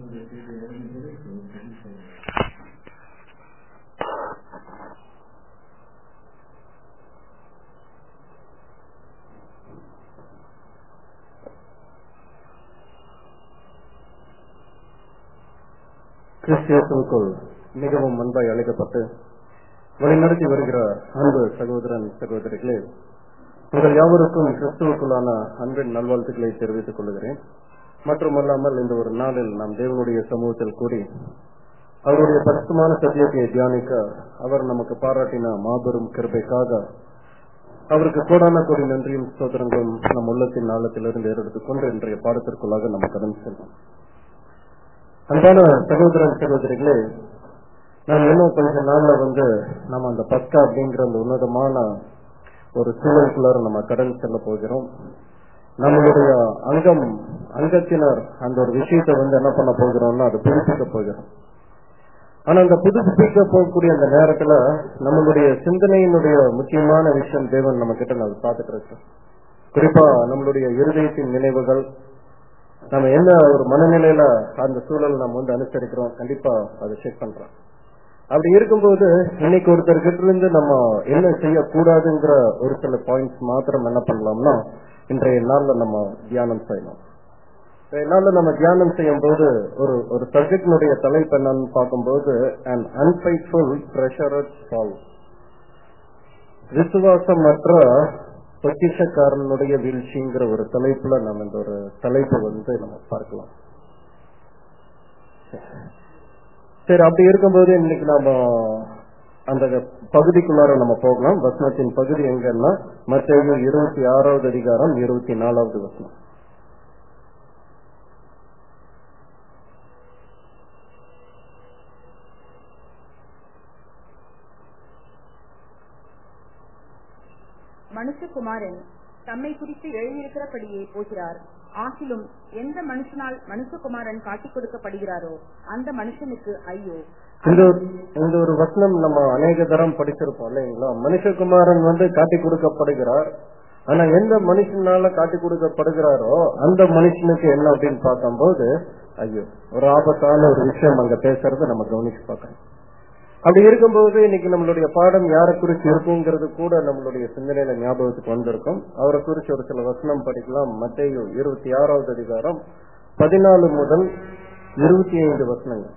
கிறிஸ்தியத்துக்குள் மிகவும் அன்பாய் அழைக்கப்பட்டு வழிநடத்தி வருகிற அன்பு சகோதரன் சகோதரிகளே உங்கள் யாவருக்கும் கிறிஸ்துவுக்குள்ளான அன்பின் நல்வாழ்த்துக்களை தெரிவித்துக் கொள்கிறேன் மட்டுமல்லாமல் இந்த ஒரு நாளில் நாம் தேவனுடைய சமூகத்தில் கூடி அவருடைய பரிசுமான சத்தியத்தை தியானிக்க அவர் நமக்கு பாராட்டின மாபெரும் கிருபைக்காக அவருக்கு கோடான கோடி நன்றியும் சோதரங்களும் நம் உள்ளத்தின் ஆழத்திலிருந்து ஏறெடுத்துக் கொண்டு இன்றைய பாடத்திற்குள்ளாக நம்ம கடன் செல்வோம் அன்பான சகோதரன் சகோதரிகளே நாம் இன்னும் கொஞ்ச நாள்ல வந்து நம்ம அந்த பஸ்கா அப்படிங்கிற அந்த உன்னதமான ஒரு சூழலுக்குள்ளார நம்ம கடன் செல்ல போகிறோம் நம்மளுடைய அங்கம் அங்கத்தினர் அந்த ஒரு விஷயத்தை வந்து என்ன பண்ண போகிறோம்னா அது புதுப்பிக்க போகிறோம் ஆனா அந்த புதுப்பிக்க போகக்கூடிய அந்த நேரத்துல நம்மளுடைய சிந்தனையினுடைய முக்கியமான விஷயம் தேவன் நம்ம கிட்ட நான் பார்த்துட்டு இருக்கோம் குறிப்பா நம்மளுடைய இருதயத்தின் நினைவுகள் நம்ம என்ன ஒரு மனநிலையில அந்த சூழல் நம்ம வந்து அனுசரிக்கிறோம் கண்டிப்பா அதை செக் பண்றோம் அப்படி இருக்கும்போது இன்னைக்கு ஒருத்தர் கிட்ட இருந்து நம்ம என்ன செய்யக்கூடாதுங்கிற ஒரு சில பாயிண்ட்ஸ் மாத்திரம் என்ன பண்ணலாம்னா இன்றைய நாள்ல நம்ம தியானம் செய்யலாம் இன்றைய நாள்ல நம்ம தியானம் செய்யும் போது ஒரு ஒரு சப்ஜெக்டினுடைய தலைப்பு என்னன்னு பார்க்கும்போது அண்ட் அன்பைட்ஃபுல் ட்ரெஷரட் சால் விசுவாசமற்ற பொக்கிஷக்காரனுடைய வீழ்ச்சிங்கிற ஒரு தலைப்புல நம்ம இந்த ஒரு தலைப்பு வந்து நம்ம பார்க்கலாம் சரி அப்படி இருக்கும்போது இன்னைக்கு நாம அந்த பகுதிக்குள்ளார நம்ம போகலாம் வசனத்தின் பகுதி எங்கன்னா மத்திய இருபத்தி ஆறாவது அதிகாரம் இருபத்தி நாலாவது வசனம் மனுஷகுமாரன் தம்மை குறித்து எழுதியிருக்கிறபடியே போகிறார் ஆகிலும் எந்த மனுஷனால் மனுஷகுமாரன் காட்டிக் கொடுக்கப்படுகிறாரோ அந்த மனுஷனுக்கு ஐயோ இந்த ஒரு- இந்த ஒரு வசனம் நம்ம அநேக தரம் படிச்சிருப்போம் இல்லைங்களா மனுஷகுமாரன் வந்து காட்டி கொடுக்கப்படுகிறார் ஆனா எந்த மனுஷனால காட்டி கொடுக்கப்படுகிறாரோ அந்த மனுஷனுக்கு என்ன அப்படின்னு பார்க்கும்போது ஐயோ ஒரு ஆபத்தான ஒரு விஷயம் அங்க பேசுறத நம்ம கவனிச்சு பார்க்கணும் அப்படி இருக்கும்போது இன்னைக்கு நம்மளுடைய பாடம் யாரை குறிச்சு இருக்குங்கிறது கூட நம்மளுடைய சிந்தனையில ஞாபகத்துக்கு வந்திருக்கும் அவரை குறிச்சு ஒரு சில வசனம் படிக்கலாம் மத்தேயு இருபத்தி ஆறாவது அதிகாரம் பதினாலு முதல் இருபத்தி ஐந்து வசனங்கள்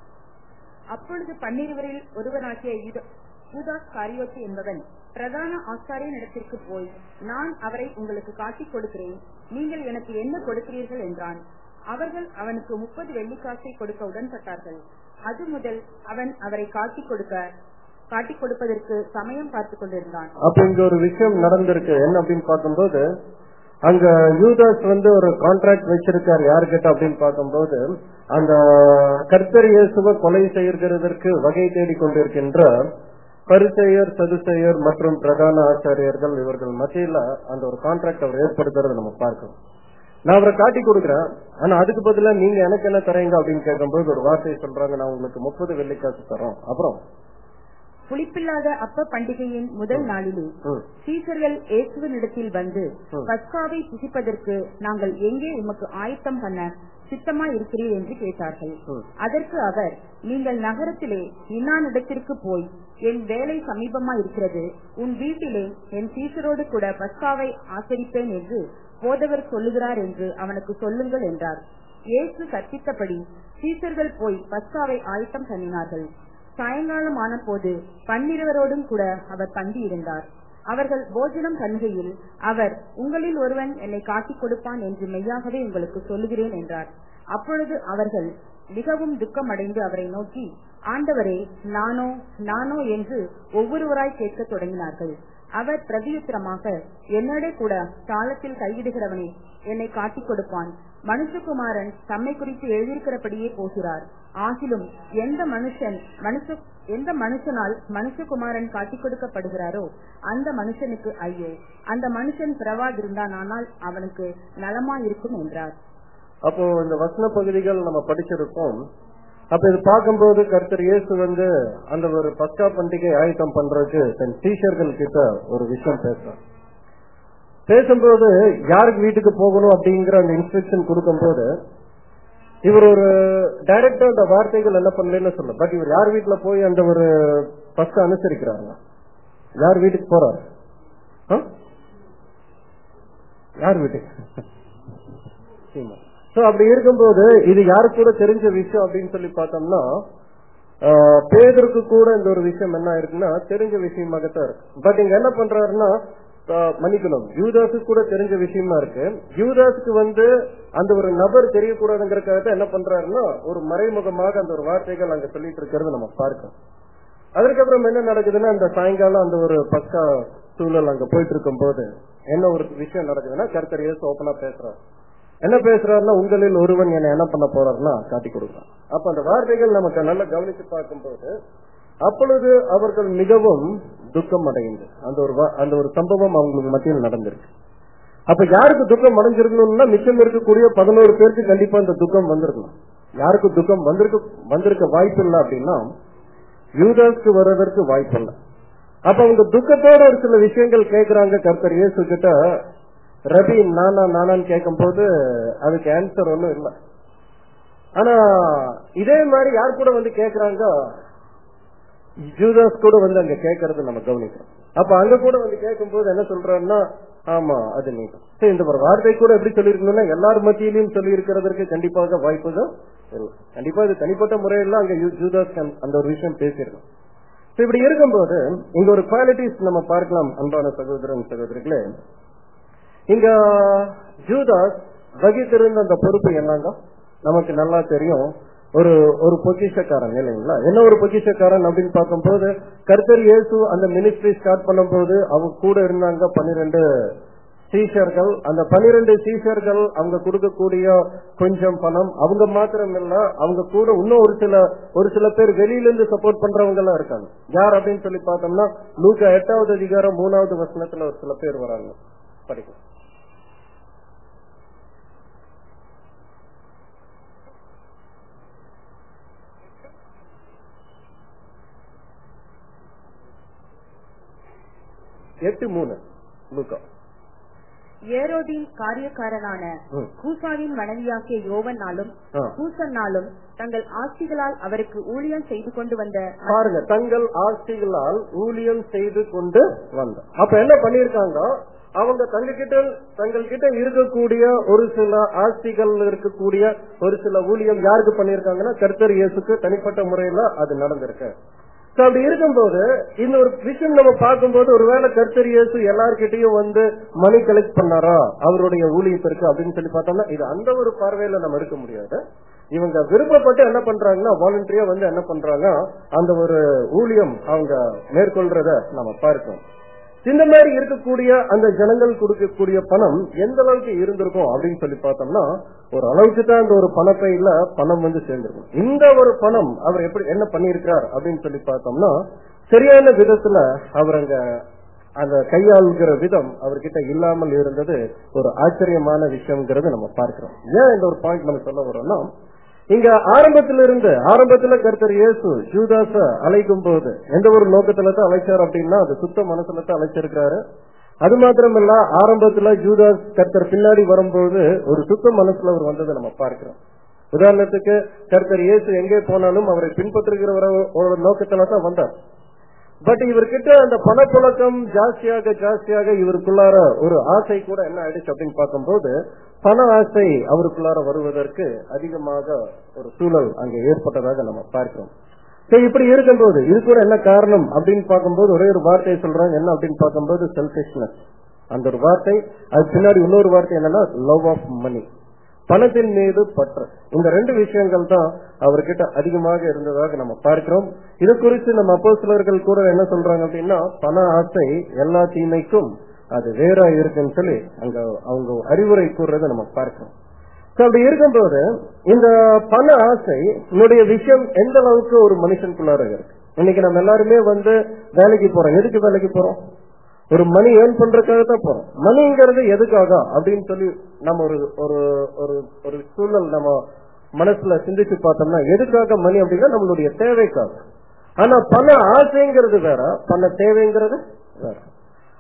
அப்பொழுது பன்னிருவரில் ஒருவனாகிய யூத- யூதாஸ் காரியோத்தி என்பவன் பிரதான ஆசாரியன் இடத்திற்கு போய் நான் அவரை உங்களுக்கு காட்டிக் கொடுக்கிறேன் நீங்கள் எனக்கு என்ன கொடுக்கிறீர்கள் என்றான் அவர்கள் அவனுக்கு முப்பது வெள்ளிக்காசை கொடுக்க உடன்பட்டார்கள் அது முதல் அவன் அவரை காட்டிக் கொடுக்க காட்டிக் கொடுப்பதற்கு சமயம் பார்த்துக் கொண்டிருந்தான் அப்ப இங்க ஒரு விஷயம் நடந்திருக்கு என்ன அப்படின்னு பார்க்கும்போது அங்க யூதாஸ் வந்து ஒரு கான்ட்ராக்ட் வச்சிருக்காரு யாருக்கிட்ட அப்படின்னு பார்க்கும்போது அந்த கர்த்தர் இயேசுவை கொலை செய்கிறதற்கு வகை தேடிக் கொண்டிருக்கின்ற பரிசெயர் சதுசெயர் மற்றும் பிரதான ஆச்சாரியர்கள் இவர்கள் மத்தியில அந்த ஒரு கான்ட்ராக்ட் அவர் ஏற்படுத்துறதை நம்ம பார்க்கிறோம் நான் அவரை காட்டி கொடுக்குறேன் ஆனா அதுக்கு பதிலா நீங்க எனக்கு என்ன தரீங்க அப்படின்னு கேட்கும்போது ஒரு வார்த்தையை சொல்றாங்க நான் உங்களுக்கு முப்பது வெள்ளிக்காசு தரோம் அப்புறம் புளிப்பில்லாத அப்ப பண்டிகையின் முதல் நாளிலே ம், சீசர்கள் இயேசுவினிடத்தில் வந்து ம். பஸ்காவை புசிப்பதற்கு நாங்கள் எங்கே உமக்கு ஆயத்தம் பண்ண சித்தமா இருக்கிறீர் என்று கேட்டார்கள் ம். அதற்கு அவர் நீங்கள் நகரத்திலே இன்னானிடத்திற்கு போய் என் வேலை சமீபமா இருக்கிறது உன் வீட்டிலே என் சீசரோடு கூட பஸ்காவை ஆசரிப்பேன் என்று போதவர் சொல்லுகிறார் என்று அவனுக்கு சொல்லுங்கள் என்றார் இயேசு கற்பித்தபடி சீசர்கள் போய் பஸ்காவை ஆயத்தம் பண்ணினார்கள் சாயங்காலம் ஆன போது பன்னிருவரோடும் கூட அவர் பந்தி இருந்தார் அவர்கள் போஜனம் பண்ணுகையில் அவர் உங்களில் ஒருவன் என்னை காட்டிக் கொடுப்பான் என்று மெய்யாகவே உங்களுக்கு சொல்லுகிறேன் என்றார் அப்பொழுது அவர்கள் மிகவும் துக்கமடைந்து அவரை நோக்கி ஆண்டவரே நானோ நானோ என்று ஒவ்வொருவராய் கேட்கத் தொடங்கினார்கள் அவர் பிரதியுத்தரமாக என்னோட கூட தாளத்தில் கைவிடுகிறவனே என்னை காட்டிக் கொடுப்பான் மனுஷகுமாரன் தம்மை குறித்து எழுதியிருக்கிறபடியே போகிறார் ஆகிலும் எந்த மனுஷன் மனுஷ எந்த மனுஷனால் மனுஷகுமாரன் காட்டிக் கொடுக்கப்படுகிறாரோ அந்த மனுஷனுக்கு ஐயோ அந்த மனுஷன் பிறவாதிருந்தானால் அவனுக்கு நலமா இருக்கும் என்றார் அப்போ இந்த வசன பகுதிகள் நம்ம படிச்சிருக்கோம் அப்ப இது பார்க்கும்போது கர்த்தர் இயேசு வந்து அந்த ஒரு பஸ்கா பண்டிகை ஆயத்தம் பண்றதுக்கு தன் டீச்சர்கள் கிட்ட ஒரு விஷயம் பேசுறார் பேசும்போது யாருக்கு வீட்டுக்கு போகணும் அப்படிங்கிற அந்த இன்ஸ்ட்ரக்ஷன் கொடுக்கும்போது இவர் ஒரு டைரக்டா அந்த வார்த்தைகள் என்ன பண்ணலன்னு சொல்ல பட் இவர் யார் வீட்டுல போய் அந்த ஒரு ஃபர்ஸ்ட் அனுசரிக்கிறாங்க யார் வீட்டுக்கு போறாரு ஆ? யார் வீட்டுக்கு சோ அப்படி இருக்கும்போது இது யாருக்கு கூட தெரிஞ்ச விஷயம் அப்படின்னு சொல்லி பார்த்தோம்னா ஆஹ், பேதருக்கு கூட இந்த ஒரு விஷயம் என்ன இருக்குன்னா தெரிஞ்ச விஷயமாகத்தான் இருக்கு பட் இங்க என்ன பண்றாருன்னா ஆஹ், மன்னிக்கணும் யூதாஸுக்கு கூட தெரிஞ்ச விஷயமா இருக்கு யூதாஸுக்கு வந்து அந்த ஒரு நபர் தெரியக்கூடாதுங்கிறதுக்காக தான் என்ன பண்றாருன்னா ஒரு மறைமுகமாக அந்த ஒரு வார்த்தைகள் அங்க சொல்லிட்டு இருக்கிறது நம்ம பார்க்கணும் அதுக்கப்புறம் என்ன நடக்குதுன்னா அந்த சாயங்காலம் அந்த ஒரு பக்கா சூழல் அங்க போயிட்டு இருக்கும் போது என்ன ஒரு விஷயம் நடக்குதுன்னா கர்த்தர் இயேசு ஓப்பனா பேசுறாரு என்ன பேசுறாருன்னா உங்களில் ஒருவன் என்னை என்ன பண்ண போறாருன்னா காட்டி கொடுக்கலாம் அப்ப அந்த வார்த்தைகள் நமக்கு நல்லா கவனித்து பார்க்கும்போது அப்பொழுது அவர்கள் மிகவும் துக்கம் அடைந்து அந்த ஒரு வா- அந்த ஒரு சம்பவம் அவங்களுக்கு மத்தியில் நடந்திருக்கு அப்ப யாருக்கு துக்கம் அடைஞ்சிருக்கணும்னா மிச்சம் இருக்கக்கூடிய பதினோரு பேருக்கு கண்டிப்பா இந்த துக்கம் வந்திருக்கணும் யாருக்கு துக்கம் வந்திருக்க வந்திருக்க வாய்ப்பு இல்லை அப்படின்னா யூதாஸ்க்கு வர்றதற்கு வாய்ப்பு இல்லை அப்ப அவங்க துக்கத்தோட ஒரு சில விஷயங்கள் கேக்குறாங்க கர்த்தர் இயேசு கிட்ட ரபி நானா நானான்னு கேட்கும் போது அதுக்கு ஆன்சர் ஒண்ணும் இல்லை ஆனா இதே மாதிரி யார் கூட வந்து கேக்குறாங்க ஜூதாஸ் கூட வந்து அங்க கேட்கறது நம்ம கவனிக்கிறோம் அப்ப அங்க கூட வந்து கேட்கும் போது என்ன சொல்றாருன்னா ஆமா அது நீ சரி இந்த ஒரு வார்த்தை கூட எப்படி சொல்லிருக்கணும்னா எல்லார் மத்தியிலையும் சொல்லி இருக்கிறதற்கு கண்டிப்பாக வாய்ப்புகள் இல்லை கண்டிப்பா இது தனிப்பட்ட முறையில அங்க யூ- ஜூதாஸ் அந்த- அந்த ஒரு விஷயம் பேசியிருக்கோம் So, இப்படி இருக்கும்போது இங்க ஒரு குவாலிட்டிஸ் நம்ம பார்க்கலாம் அன்பான சகோதரன் சகோதரிகளே இங்க ஜூதாஸ் வகித்திருந்த அந்த பொறுப்பு என்னங்க நமக்கு நல்லா தெரியும் ஒரு ஒரு பொக்கிஷக்காரன் இல்லைங்களா என்ன ஒரு பொக்கிஷக்காரன் அப்படின்னு பார்க்கும்போது கர்த்தர் இயேசு அந்த மினிஸ்ட்ரி ஸ்டார்ட் பண்ணும்போது அவங்க கூட இருந்தாங்க பன்னிரெண்டு சீஷர்கள் அந்த பன்னிரெண்டு சீஷர்கள் அவங்க கொடுக்கக்கூடிய கொஞ்சம் பணம் அவங்க மாத்திரம் இல்ல அவங்க கூட இன்னும் ஒரு சில ஒரு சில பேர் வெளியில இருந்து சப்போர்ட் பண்றவங்க எல்லாம் இருக்காங்க யார் அப்படின்னு சொல்லி பார்த்தோம்னா லூக்கா எட்டாவது அதிகாரம் மூணாவது வசனத்துல ஒரு சில பேர் வராங்க படிக்கும் எட்டு மூணு லூக்கா ஏரோதின் காரியக்காரனான ம். கூசாவின் மனைவியாகிய யோவனாலும் ஆ. கூசன்னாலும் தங்கள் ஆட்சிகளால் அவருக்கு ஊழியம் செய்து கொண்டு வந்த பாருங்க தங்கள் ஆட்சிகளால் ஊழியம் செய்து கொண்டு வந்த அப்ப என்ன பண்ணிருக்காங்க அவங்க தங்க கிட்ட தங்கள் கிட்ட இருக்கக்கூடிய ஒரு சில ஆஸ்திகள் இருக்கக்கூடிய ஒரு சில ஊழியம் யாருக்கு பண்ணிருக்காங்கன்னா கர்த்தர் இயேசுக்கு தனிப்பட்ட முறையில அது நடந்திருக்கு So, அப்படி இருக்கும்போது இந்த ஒரு விஷயம் நம்ம பார்க்கும்போது ஒருவேளை கர்த்தர் இயேசு எல்லார்கிட்டயும் வந்து மணி கலெக்ட் பண்ணாரா அவருடைய ஊழியத்திற்கு அப்படின்னு சொல்லி பார்த்தோம்னா இது அந்த ஒரு பார்வையில நம்ம எடுக்க முடியாது இவங்க விருப்பப்பட்டு என்ன பண்றாங்கன்னா வாலண்டரியா வந்து என்ன பண்றாங்க அந்த ஒரு ஊழியம் அவங்க மேற்கொள்றத நம்ம பார்க்கோம் இந்த மாதிரி இருக்கக்கூடிய அந்த ஜனங்கள் கொடுக்கக்கூடிய பணம் எந்த அளவுக்கு இருந்திருக்கும் அப்படின்னு சொல்லி பார்த்தோம்னா ஒரு அளவுக்கு தான் அந்த ஒரு பணப்பையில பணம் வந்து சேர்ந்திருக்கும் இந்த ஒரு பணம் அவர் எப்படி என்ன பண்ணியிருக்கிறார் அப்படின்னு சொல்லி பார்த்தோம்னா சரியான விதத்துல அவர் அங்க அந்த கையாளுகிற விதம் அவர்கிட்ட இல்லாமல் இருந்தது ஒரு ஆச்சரியமான விஷயம்ங்கிறது நம்ம பார்க்கிறோம் ஏன் இந்த ஒரு பாயிண்ட் நம்ம சொல்ல வரோம்னா இங்க ஆரம்பத்துல இருந்து ஆரம்பத்துல கர்த்தர் இயேசு ஜூதாச அழைக்கும் போது எந்த ஒரு நோக்கத்துல தான் அழைச்சார் அப்படின்னா அது சுத்த மனசுல தான் அழைச்சிருக்கிறாரு அது மாத்திரமல்ல ஆரம்பத்துல ஜூதாஸ் கர்த்தர் பின்னாடி வரும்போது ஒரு சுத்த மனசுல அவர் வந்ததை நம்ம பார்க்கிறோம் உதாரணத்துக்கு கர்த்தர் இயேசு எங்கே போனாலும் அவரை பின்பற்றுகிற ஒரு- ஒரு நோக்கத்துல தான் வந்தார் பட் இவர்கிட்ட அந்த பணப்புழக்கம் ஜாஸ்தியாக ஜாஸ்தியாக இவருக்குள்ளார ஒரு ஆசை கூட என்ன ஆயிடுச்சு அப்படின்னு பார்க்கும்போது பண ஆசை அவருக்குள்ளார வருவதற்கு அதிகமாக ஒரு சூழல் அங்கே ஏற்பட்டதாக நம்ம பார்க்கிறோம் சரி இப்படி இருக்கும்போது இது கூட என்ன காரணம் அப்படின்னு பார்க்கும்போது ஒரே ஒரு வார்த்தையை சொல்றாங்க என்ன அப்படின்னு பார்க்கும்போது செல்பிஷ்னஸ் அந்த ஒரு வார்த்தை அது பின்னாடி இன்னொரு வார்த்தை என்னன்னா லவ் ஆஃப் மணி பணத்தின் மீது பற்று இந்த ரெண்டு விஷயங்கள் தான் அவர்கிட்ட அதிகமாக இருந்ததாக நம்ம பார்க்கிறோம் இது குறித்து நம்ம அப்போஸ்தலர்கள் கூட என்ன சொல்றாங்க அப்படின்னா பண ஆசை எல்லா தீமைக்கும் அது வேற இருக்குன்னு சொல்லி அங்க அவங்க அறிவுரை கூறுறதை நம்ம பார்க்கிறோம் So, அப்படி இருக்கும்போது இந்த பண ஆசை என்னுடைய விஷயம் எந்த அளவுக்கு ஒரு மனுஷனுக்குள்ளார இருக்கு இன்னைக்கு நம்ம எல்லாருமே வந்து வேலைக்கு போறோம் எதுக்கு வேலைக்கு போறோம் ஒரு மணி ஏர்ன் பண்றதுக்காக தான் போறோம் மணிங்கிறது எதுக்காக அப்படின்னு சொல்லி நம்ம ஒரு ஒரு ஒரு ஒரு சூழல் நம்ம மனசுல சிந்திச்சு பார்த்தோம்னா எதுக்காக மணி அப்படின்னா நம்மளுடைய தேவைக்காக ஆனா பண ஆசைங்கிறது வேற பண தேவைங்கிறது வேற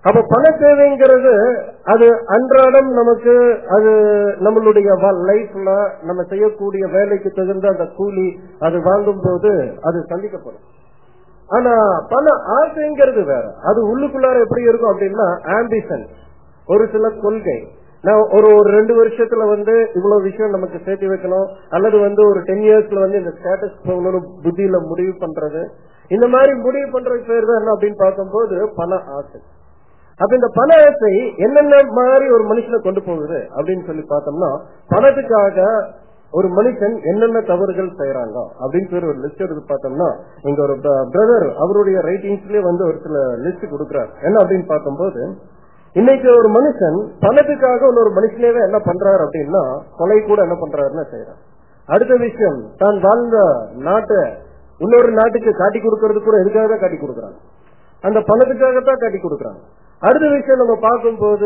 அப்ப பண தேவைங்கிறது அது அன்றாடம் நமக்கு அது நம்மளுடைய லைஃப்ல நம்ம செய்யக்கூடிய வேலைக்கு தகுந்த அந்த கூலி அது வாங்கும் போது அது சந்திக்கப்படும் ஆனா பண ஆசைங்கிறது வேற அது உள்ளுக்குள்ளார எப்படி இருக்கும் அப்படின்னா ஆம்பிஷன் ஒரு சில கொள்கை நான் ஒரு ஒரு ரெண்டு வருஷத்துல வந்து இவ்வளவு விஷயம் நமக்கு சேர்த்து வைக்கணும் அல்லது வந்து ஒரு டென் இயர்ஸ்ல வந்து இந்த ஸ்டேட்டஸ் போகணும்னு புத்தியில முடிவு பண்றது இந்த மாதிரி முடிவு பண்றதுக்கு பேர் தான் என்ன அப்படின்னு பார்க்கும்போது பண ஆசை அப்ப இந்த பண ஆசை என்னென்ன மாதிரி ஒரு மனுஷனை கொண்டு போகுது அப்படின்னு சொல்லி பார்த்தோம்னா பணத்துக்காக ஒரு மனுஷன் என்னென்ன தவறுகள் செய்யறாங்க அப்படின்னு சொல்லி ஒரு லிஸ்ட் எடுத்து பார்த்தோம்னா இங்க ஒரு பிரதர் அவருடைய ரைட்டிங்ஸ்லயே வந்து ஒரு சில லிஸ்ட் கொடுக்கிறார் என்ன அப்படின்னு பார்க்கும்போது இன்னைக்கு ஒரு மனுஷன் பணத்துக்காக இன்னொரு மனுஷனேவே என்ன பண்றாரு அப்படின்னா கொலை கூட என்ன பண்றாருன்னு செய்யறார் அடுத்த விஷயம் தான் வாழ்ந்த நாட்டை இன்னொரு நாட்டுக்கு காட்டி கொடுக்கறது கூட எதுக்காக தான் காட்டி கொடுக்கறாங்க அந்த பணத்துக்காகத்தான் காட்டி கொடுக்கறாங்க அடுத்த விஷயம் நம்ம பார்க்கும்போது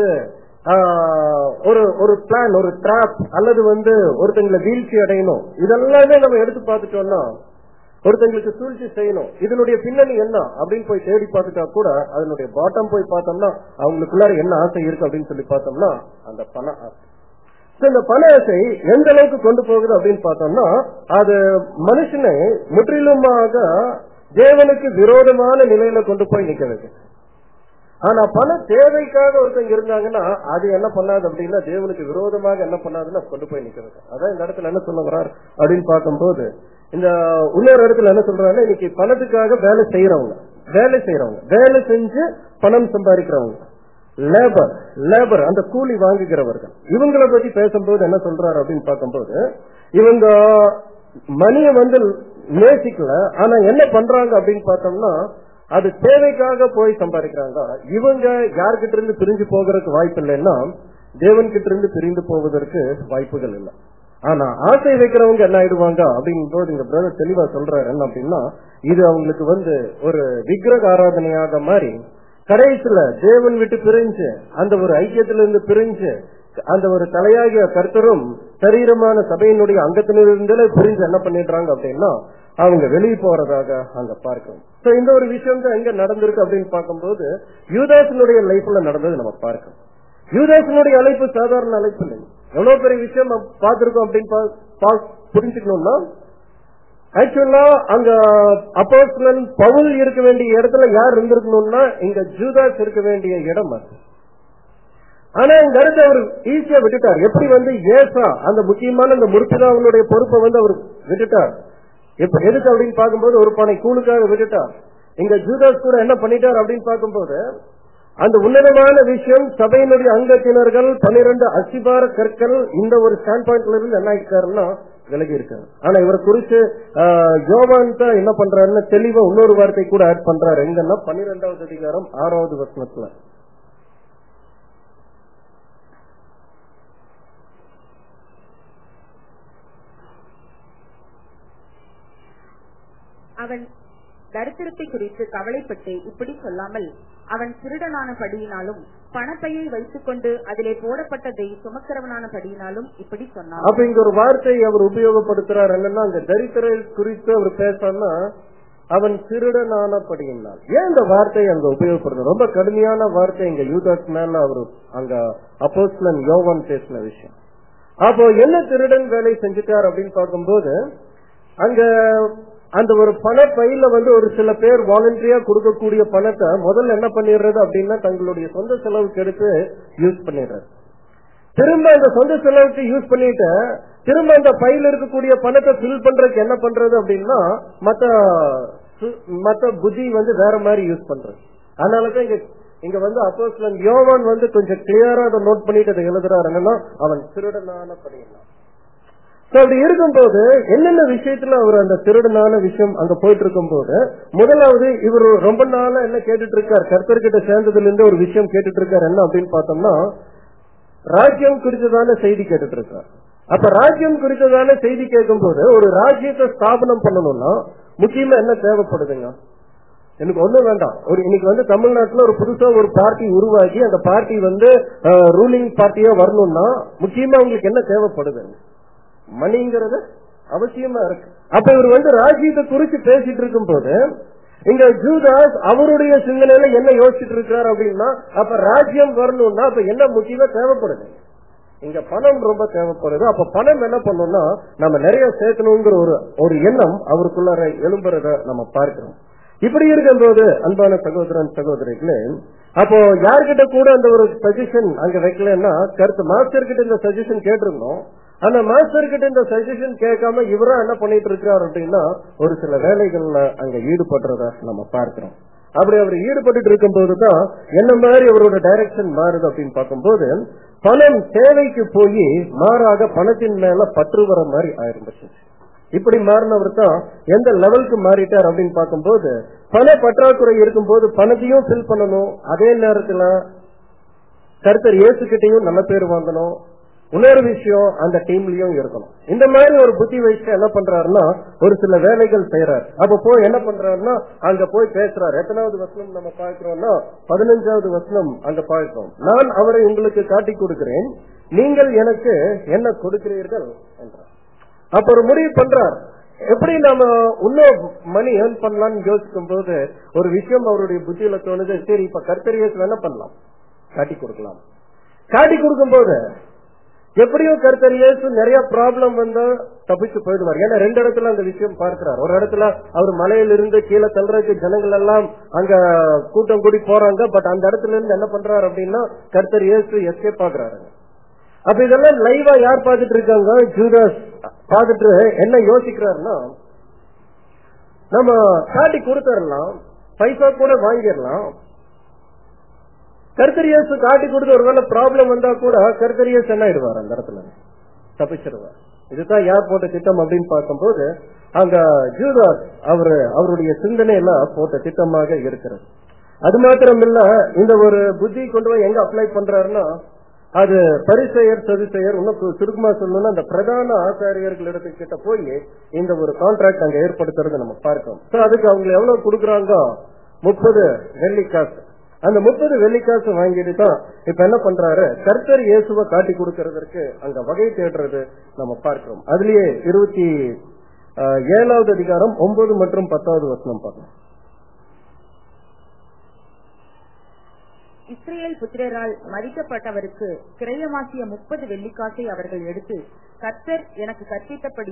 ஆஹ், ஒரு ஒரு பிளான் ஒரு ட்ராப் அல்லது வந்து ஒருத்தங்களை வீழ்ச்சி அடையணும் இதெல்லாமே நம்ம எடுத்து பார்த்துட்டோம்னா ஒருத்தங்களுக்கு சூழ்ச்சி செய்யணும் இதனுடைய பின்னணி என்ன அப்படின்னு போய் தேடி பார்த்துட்டா கூட அதனுடைய பாட்டம் போய் பார்த்தோம்னா அவங்களுக்குள்ளார என்ன ஆசை இருக்கு அப்படின்னு சொல்லி பார்த்தோம்னா அந்த பண ஆசை So, இந்த பண ஆசை எந்த அளவுக்கு கொண்டு போகுது அப்படின்னு பார்த்தோம்னா அது மனுஷனை முற்றிலுமாக தேவனுக்கு விரோதமான நிலையில கொண்டு போய் நிக்க வைக்கும் ஆனா பண தேவைக்காக ஒருத்தங்க இருந்தாங்கன்னா அது என்ன பண்ணாது அப்படின்னா தேவனுக்கு விரோதமாக என்ன பண்ணாதுன்னா கொண்டு போய் நிக்கிறது அதான் இந்த இடத்துல என்ன சொல்ல வர்றார் அப்படின்னு பார்க்கும்போது இந்த இன்னொரு இடத்துல என்ன சொல்றாங்கன்னா இன்னைக்கு பணத்துக்காக வேலை செய்யறவங்க வேலை செய்யறவங்க வேலை செஞ்சு பணம் சம்பாதிக்கிறவங்க லேபர் லேபர் அந்த கூலி வாங்குகிறவர்கள் இவங்கள பத்தி பேசும்போது என்ன சொல்றாரு அப்படின்னு பார்க்கும்போது இவங்க மணியை வந்து நேசிக்கல ஆனா என்ன பண்றாங்க அப்படின்னு பார்த்தோம்னா அது தேவைக்காக போய் சம்பாதிக்கிறாங்க இவங்க யார்கிட்ட இருந்து பிரிஞ்சு போகிறதுக்கு வாய்ப்பு இல்லைன்னா தேவன் கிட்ட இருந்து பிரிந்து போவதற்கு வாய்ப்புகள் இல்லை ஆனா ஆசை வைக்கிறவங்க என்ன ஆயிடுவாங்க அப்படிங்கும் போது இந்த பிரதர் தெளிவா சொல்றாரு என்ன அப்படின்னா இது அவங்களுக்கு வந்து ஒரு விக்கிரக ஆராதனையாக மாறி கடைசியில தேவன் விட்டு பிரிஞ்சு அந்த ஒரு ஐக்கியத்திலிருந்து பிரிஞ்சு அந்த ஒரு தலையாகிய கர்த்தரும் சரீரமான சபையினுடைய அங்கத்திலிருந்தே பிரிஞ்சு என்ன பண்ணிடுறாங்க அப்படின்னா அவங்க வெளியே போறதாக அங்க பார்க்கணும் சோ இந்த ஒரு விஷயம் தான் எங்க நடந்திருக்கு அப்படின்னு பார்க்கும்போது யூதாசனுடைய லைஃப்ல நடந்தது நம்ம பார்க்கணும் யூதாசனுடைய அழைப்பு சாதாரண அழைப்பு இல்லை எவ்வளவு பெரிய விஷயம் நம்ம பார்த்திருக்கோம் அப்படின்னு பா- பா- புரிஞ்சுக்கணும்னா ஆக்சுவலா அங்க அப்போஸ்தலன் பவுல் இருக்க வேண்டிய இடத்துல யார் இருந்திருக்கணும்னா இங்க ஜூதாஸ் இருக்க வேண்டிய இடம் அது ஆனா இந்த இடத்த அவர் ஈஸியா விட்டுட்டார் எப்படி வந்து ஏசா அந்த முக்கியமான அந்த முருத்திதாவனுடைய பொறுப்பை வந்து அவர் விட்டுட்டார் இப்ப எதுக்கு அப்படின்னு பார்க்கும்போது ஒரு பனை கூழுக்காக விட்டுட்டார் இங்க ஜூதாஸ் கூட என்ன பண்ணிட்டார் அப்படின்னு பார்க்கும்போது அந்த உன்னதமான விஷயம் சபையினுடைய அங்கத்தினர்கள் பன்னிரண்டு அசிபார கற்கள் இந்த ஒரு ஸ்டாண்ட் பாயிண்ட்ல இருந்து என்ன ஆயிட்டாருன்னா விலகி இருக்காரு ஆனா இவரை குறிச்சு ஆஹ், யோவான் தான் என்ன பண்றாருன்னா தெளிவா இன்னொரு வார்த்தை கூட ஆட் பண்றாரு எங்கன்னா பன்னிரெண்டாவது அதிகாரம் ஆறாவது வசனத்துல அவன் தரித்திரத்தை குறித்து கவலைப்பட்டு இப்படி சொல்லாமல் அவன் திருடனான படியினாலும் பணப்பையை வைத்துக் கொண்டு அதிலே போடப்பட்டதை சுமக்கிறவனான படியினாலும் இப்படி சொன்னான் அப்ப இங்க ஒரு வார்த்தை அவர் உபயோகப்படுத்துறார் என்னன்னா அந்த தரித்திரை குறித்து அவர் பேசாம அவன் திருடனானபடியினால் ஏன் இந்த வார்த்தையை அங்க உபயோகப்படுத்த ரொம்ப கடுமையான வார்த்தை இங்க யூதாஸ் மேல அவர் அங்க அப்போஸ்லன் யோவான் பேசின விஷயம் அப்போ என்ன திருடன் வேலை செஞ்சுட்டார் அப்படின்னு பார்க்கும்போது அங்க அந்த ஒரு பண பையில வந்து ஒரு சில பேர் வாலண்டரியா கொடுக்கக்கூடிய பணத்தை முதல்ல என்ன பண்ணிடுறது அப்படின்னா தங்களுடைய சொந்த செலவுக்கு எடுத்து யூஸ் பண்ணிடுறது திரும்ப அந்த சொந்த செலவுக்கு யூஸ் பண்ணிட்டு திரும்ப அந்த பையில இருக்கக்கூடிய பணத்தை ஃபில் பண்றதுக்கு என்ன பண்றது அப்படின்னா மத்த சு- மத்த புத்தி வந்து வேற மாதிரி யூஸ் பண்றது அதனாலதான் இங்க இங்க வந்து அப்போஸ்லன் யோவான் வந்து கொஞ்சம் கிளியரா அதை நோட் பண்ணிட்டு அதை எழுதுறாரு என்னன்னா அவன் திருடனான படியலாம் So, அப்படி இருக்கும்போது என்னென்ன விஷயத்துல அவர் அந்த திருடனான விஷயம் அங்க போயிட்டு இருக்கும்போது முதலாவது இவர் ரொம்ப நாளா என்ன கேட்டுட்டு இருக்கார் கர்த்தர்கிட்ட சேர்ந்ததுல இருந்து ஒரு விஷயம் கேட்டுட்டு இருக்கார் என்ன அப்படின்னு பார்த்தோம்னா ராஜ்யம் குறித்ததான செய்தி கேட்டுட்டு இருக்கார் அப்ப ராஜ்யம் குறித்ததான செய்தி கேட்கும்போது ஒரு ராஜ்யத்தை ஸ்தாபனம் பண்ணணும்னா முக்கியமா என்ன தேவைப்படுதுங்க எனக்கு ஒண்ணும் வேண்டாம் ஒரு இன்னைக்கு வந்து தமிழ்நாட்டுல ஒரு புதுசா ஒரு பார்ட்டி உருவாக்கி அந்த பார்ட்டி வந்து ரூலிங் பார்ட்டியா வரணும்னா முக்கியமா உங்களுக்கு என்ன தேவைப்படுது மணிங்கிறது அவசியமா இருக்கு அப்ப இவர் வந்து ராஜ்யத்தை குறிச்சு பேசிட்டு இருக்கும் போது இங்க ஜூதாஸ் அவருடைய சிந்தனையில என்ன யோசிச்சுட்டு இருக்கிறார் அப்படின்னா அப்ப ராஜ்யம் வரணும்னா அப்ப என்ன முக்கியமா தேவைப்படுது இங்க பணம் ரொம்ப தேவைப்படுது அப்ப பணம் என்ன பண்ணணும்னா நம்ம நிறைய சேர்க்கணுங்கிற ஒரு ஒரு எண்ணம் அவருக்குள்ளார எழும்புறத நம்ம பார்க்கிறோம் இப்படி இருக்கும்போது அன்பான சகோதரன் சகோதரிகளே அப்போ யார்கிட்ட கூட அந்த ஒரு சஜஷன் அங்க வைக்கலன்னா கருத்து மாஸ்டர் கிட்ட இந்த சஜஷன் கேட்டிருந்தோம் அந்த மாஸ்டர் கிட்ட இந்த சஜஷன் கேட்காம இவரா என்ன பண்ணிட்டு இருக்காரு அப்படின்னா ஒரு சில வேலைகள்ல அங்க ஈடுபடுறத நம்ம பார்க்கிறோம் அப்படி அவர் ஈடுபட்டு இருக்கும் போதுதான் என்ன மாதிரி அவரோட டைரக்ஷன் மாறுது அப்படின்னு பார்க்கும்போது பணம் தேவைக்கு போய் மாறாக பணத்தின் மேல பற்று வர மாதிரி ஆயிருந்துச்சு இப்படி மாறினவர் தான் எந்த லெவலுக்கு மாறிட்டார் அப்படின்னு பார்க்கும்போது பண பற்றாக்குறை இருக்கும்போது பணத்தையும் ஃபில் பண்ணணும் அதே நேரத்துல கருத்தர் இயேசுகிட்டையும் நல்ல பேர் வாங்கணும் இன்னொரு விஷயம் அந்த டீம்லயும் இருக்கணும் இந்த மாதிரி ஒரு புத்தி வச்சு என்ன பண்றாருன்னா ஒரு சில வேலைகள் செய்யறாரு அப்ப போய் என்ன பண்றாருன்னா அங்க போய் பேசுறாரு எத்தனாவது வசனம் நம்ம பார்க்கிறோம்னா பதினஞ்சாவது வசனம் அங்க பார்க்கிறோம் நான் அவரை உங்களுக்கு காட்டி கொடுக்கிறேன் நீங்கள் எனக்கு என்ன கொடுக்கிறீர்கள் என்றார் அப்ப ஒரு முடிவு பண்றார் எப்படி நாம இன்னும் மணி ஏர்ன் பண்ணலாம்னு யோசிக்கும் போது ஒரு விஷயம் அவருடைய புத்தியில தோணுது சரி இப்ப கர்த்தரியஸ் என்ன பண்ணலாம் காட்டி கொடுக்கலாம் காட்டி கொடுக்கும் போது எப்படியோ கர்த்தரியேசு நிறைய ப்ராப்ளம் வந்தா தப்பிச்சு போயிடுவார் ஏன்னா ரெண்டு இடத்துல அந்த விஷயம் பார்க்கிறார் ஒரு இடத்துல அவர் மலையிலிருந்து கீழே தள்ளுறதுக்கு ஜனங்கள் எல்லாம் அங்க கூட்டம் கூடி போறாங்க பட் அந்த இடத்துல இருந்து என்ன பண்றாரு அப்படின்னா கர்த்தர் இயேசு எஸ்கேப் ஆகுறாரு அப்ப இதெல்லாம் லைவா யார் பார்த்துட்டு இருக்காங்க ஜூதாஸ் பார்த்துட்டு என்ன யோசிக்கிறாருன்னா நம்ம காட்டி கொடுத்துடலாம் பைசா கூட வாங்கிடலாம் கர்த்தரியஸ் காட்டி கொடுத்து ஒருவேளை ப்ராப்ளம் வந்தா கூட கர்த்தரியஸ் என்ன ஆயிடுவார் அந்த இடத்துல தப்பிச்சிருவார் இதுதான் யார் போட்ட திட்டம் அப்படின்னு பார்க்கும்போது அங்க ஜூதாஸ் அவரு அவருடைய சிந்தனை எல்லாம் போட்ட திட்டமாக இருக்கிறது அது மாத்திரம் இல்ல இந்த ஒரு புத்தி கொண்டு போய் எங்க அப்ளை பண்றாருன்னா அது பரிசெயர் சதுசெயர் இன்னும் சு- சுருக்கமா சொல்லணும்னா அந்த பிரதான ஆசாரியர்கள் இடத்துக்கிட்ட போய் இந்த ஒரு கான்ட்ராக்ட் அங்க ஏற்படுத்துறதை நம்ம பார்க்கணும் So, அதுக்கு அவங்க எவ்வளவு கொடுக்குறாங்க முப்பது வெள்ளிக்காசு அந்த முப்பது வெள்ளிக்காசு வாங்கிட்டு தான் இப்ப என்ன பண்றாரு கர்த்தர் இயேசுவை காட்டி கொடுக்கறதற்கு அங்க வகை தேடுறது நம்ம பார்க்கிறோம் அதுலயே இருபத்தி அஹ், ஏழாவது அதிகாரம் ஒன்பது மற்றும் பத்தாவது வசனம் பார்க்கணும் இஸ்ரேல் புத்திரரால் மதிக்கப்பட்டவருக்கு கிரயமாக்கிய முப்பது வெள்ளிக்காசை அவர்கள் எடுத்து கர்த்தர் எனக்கு கற்பித்தபடி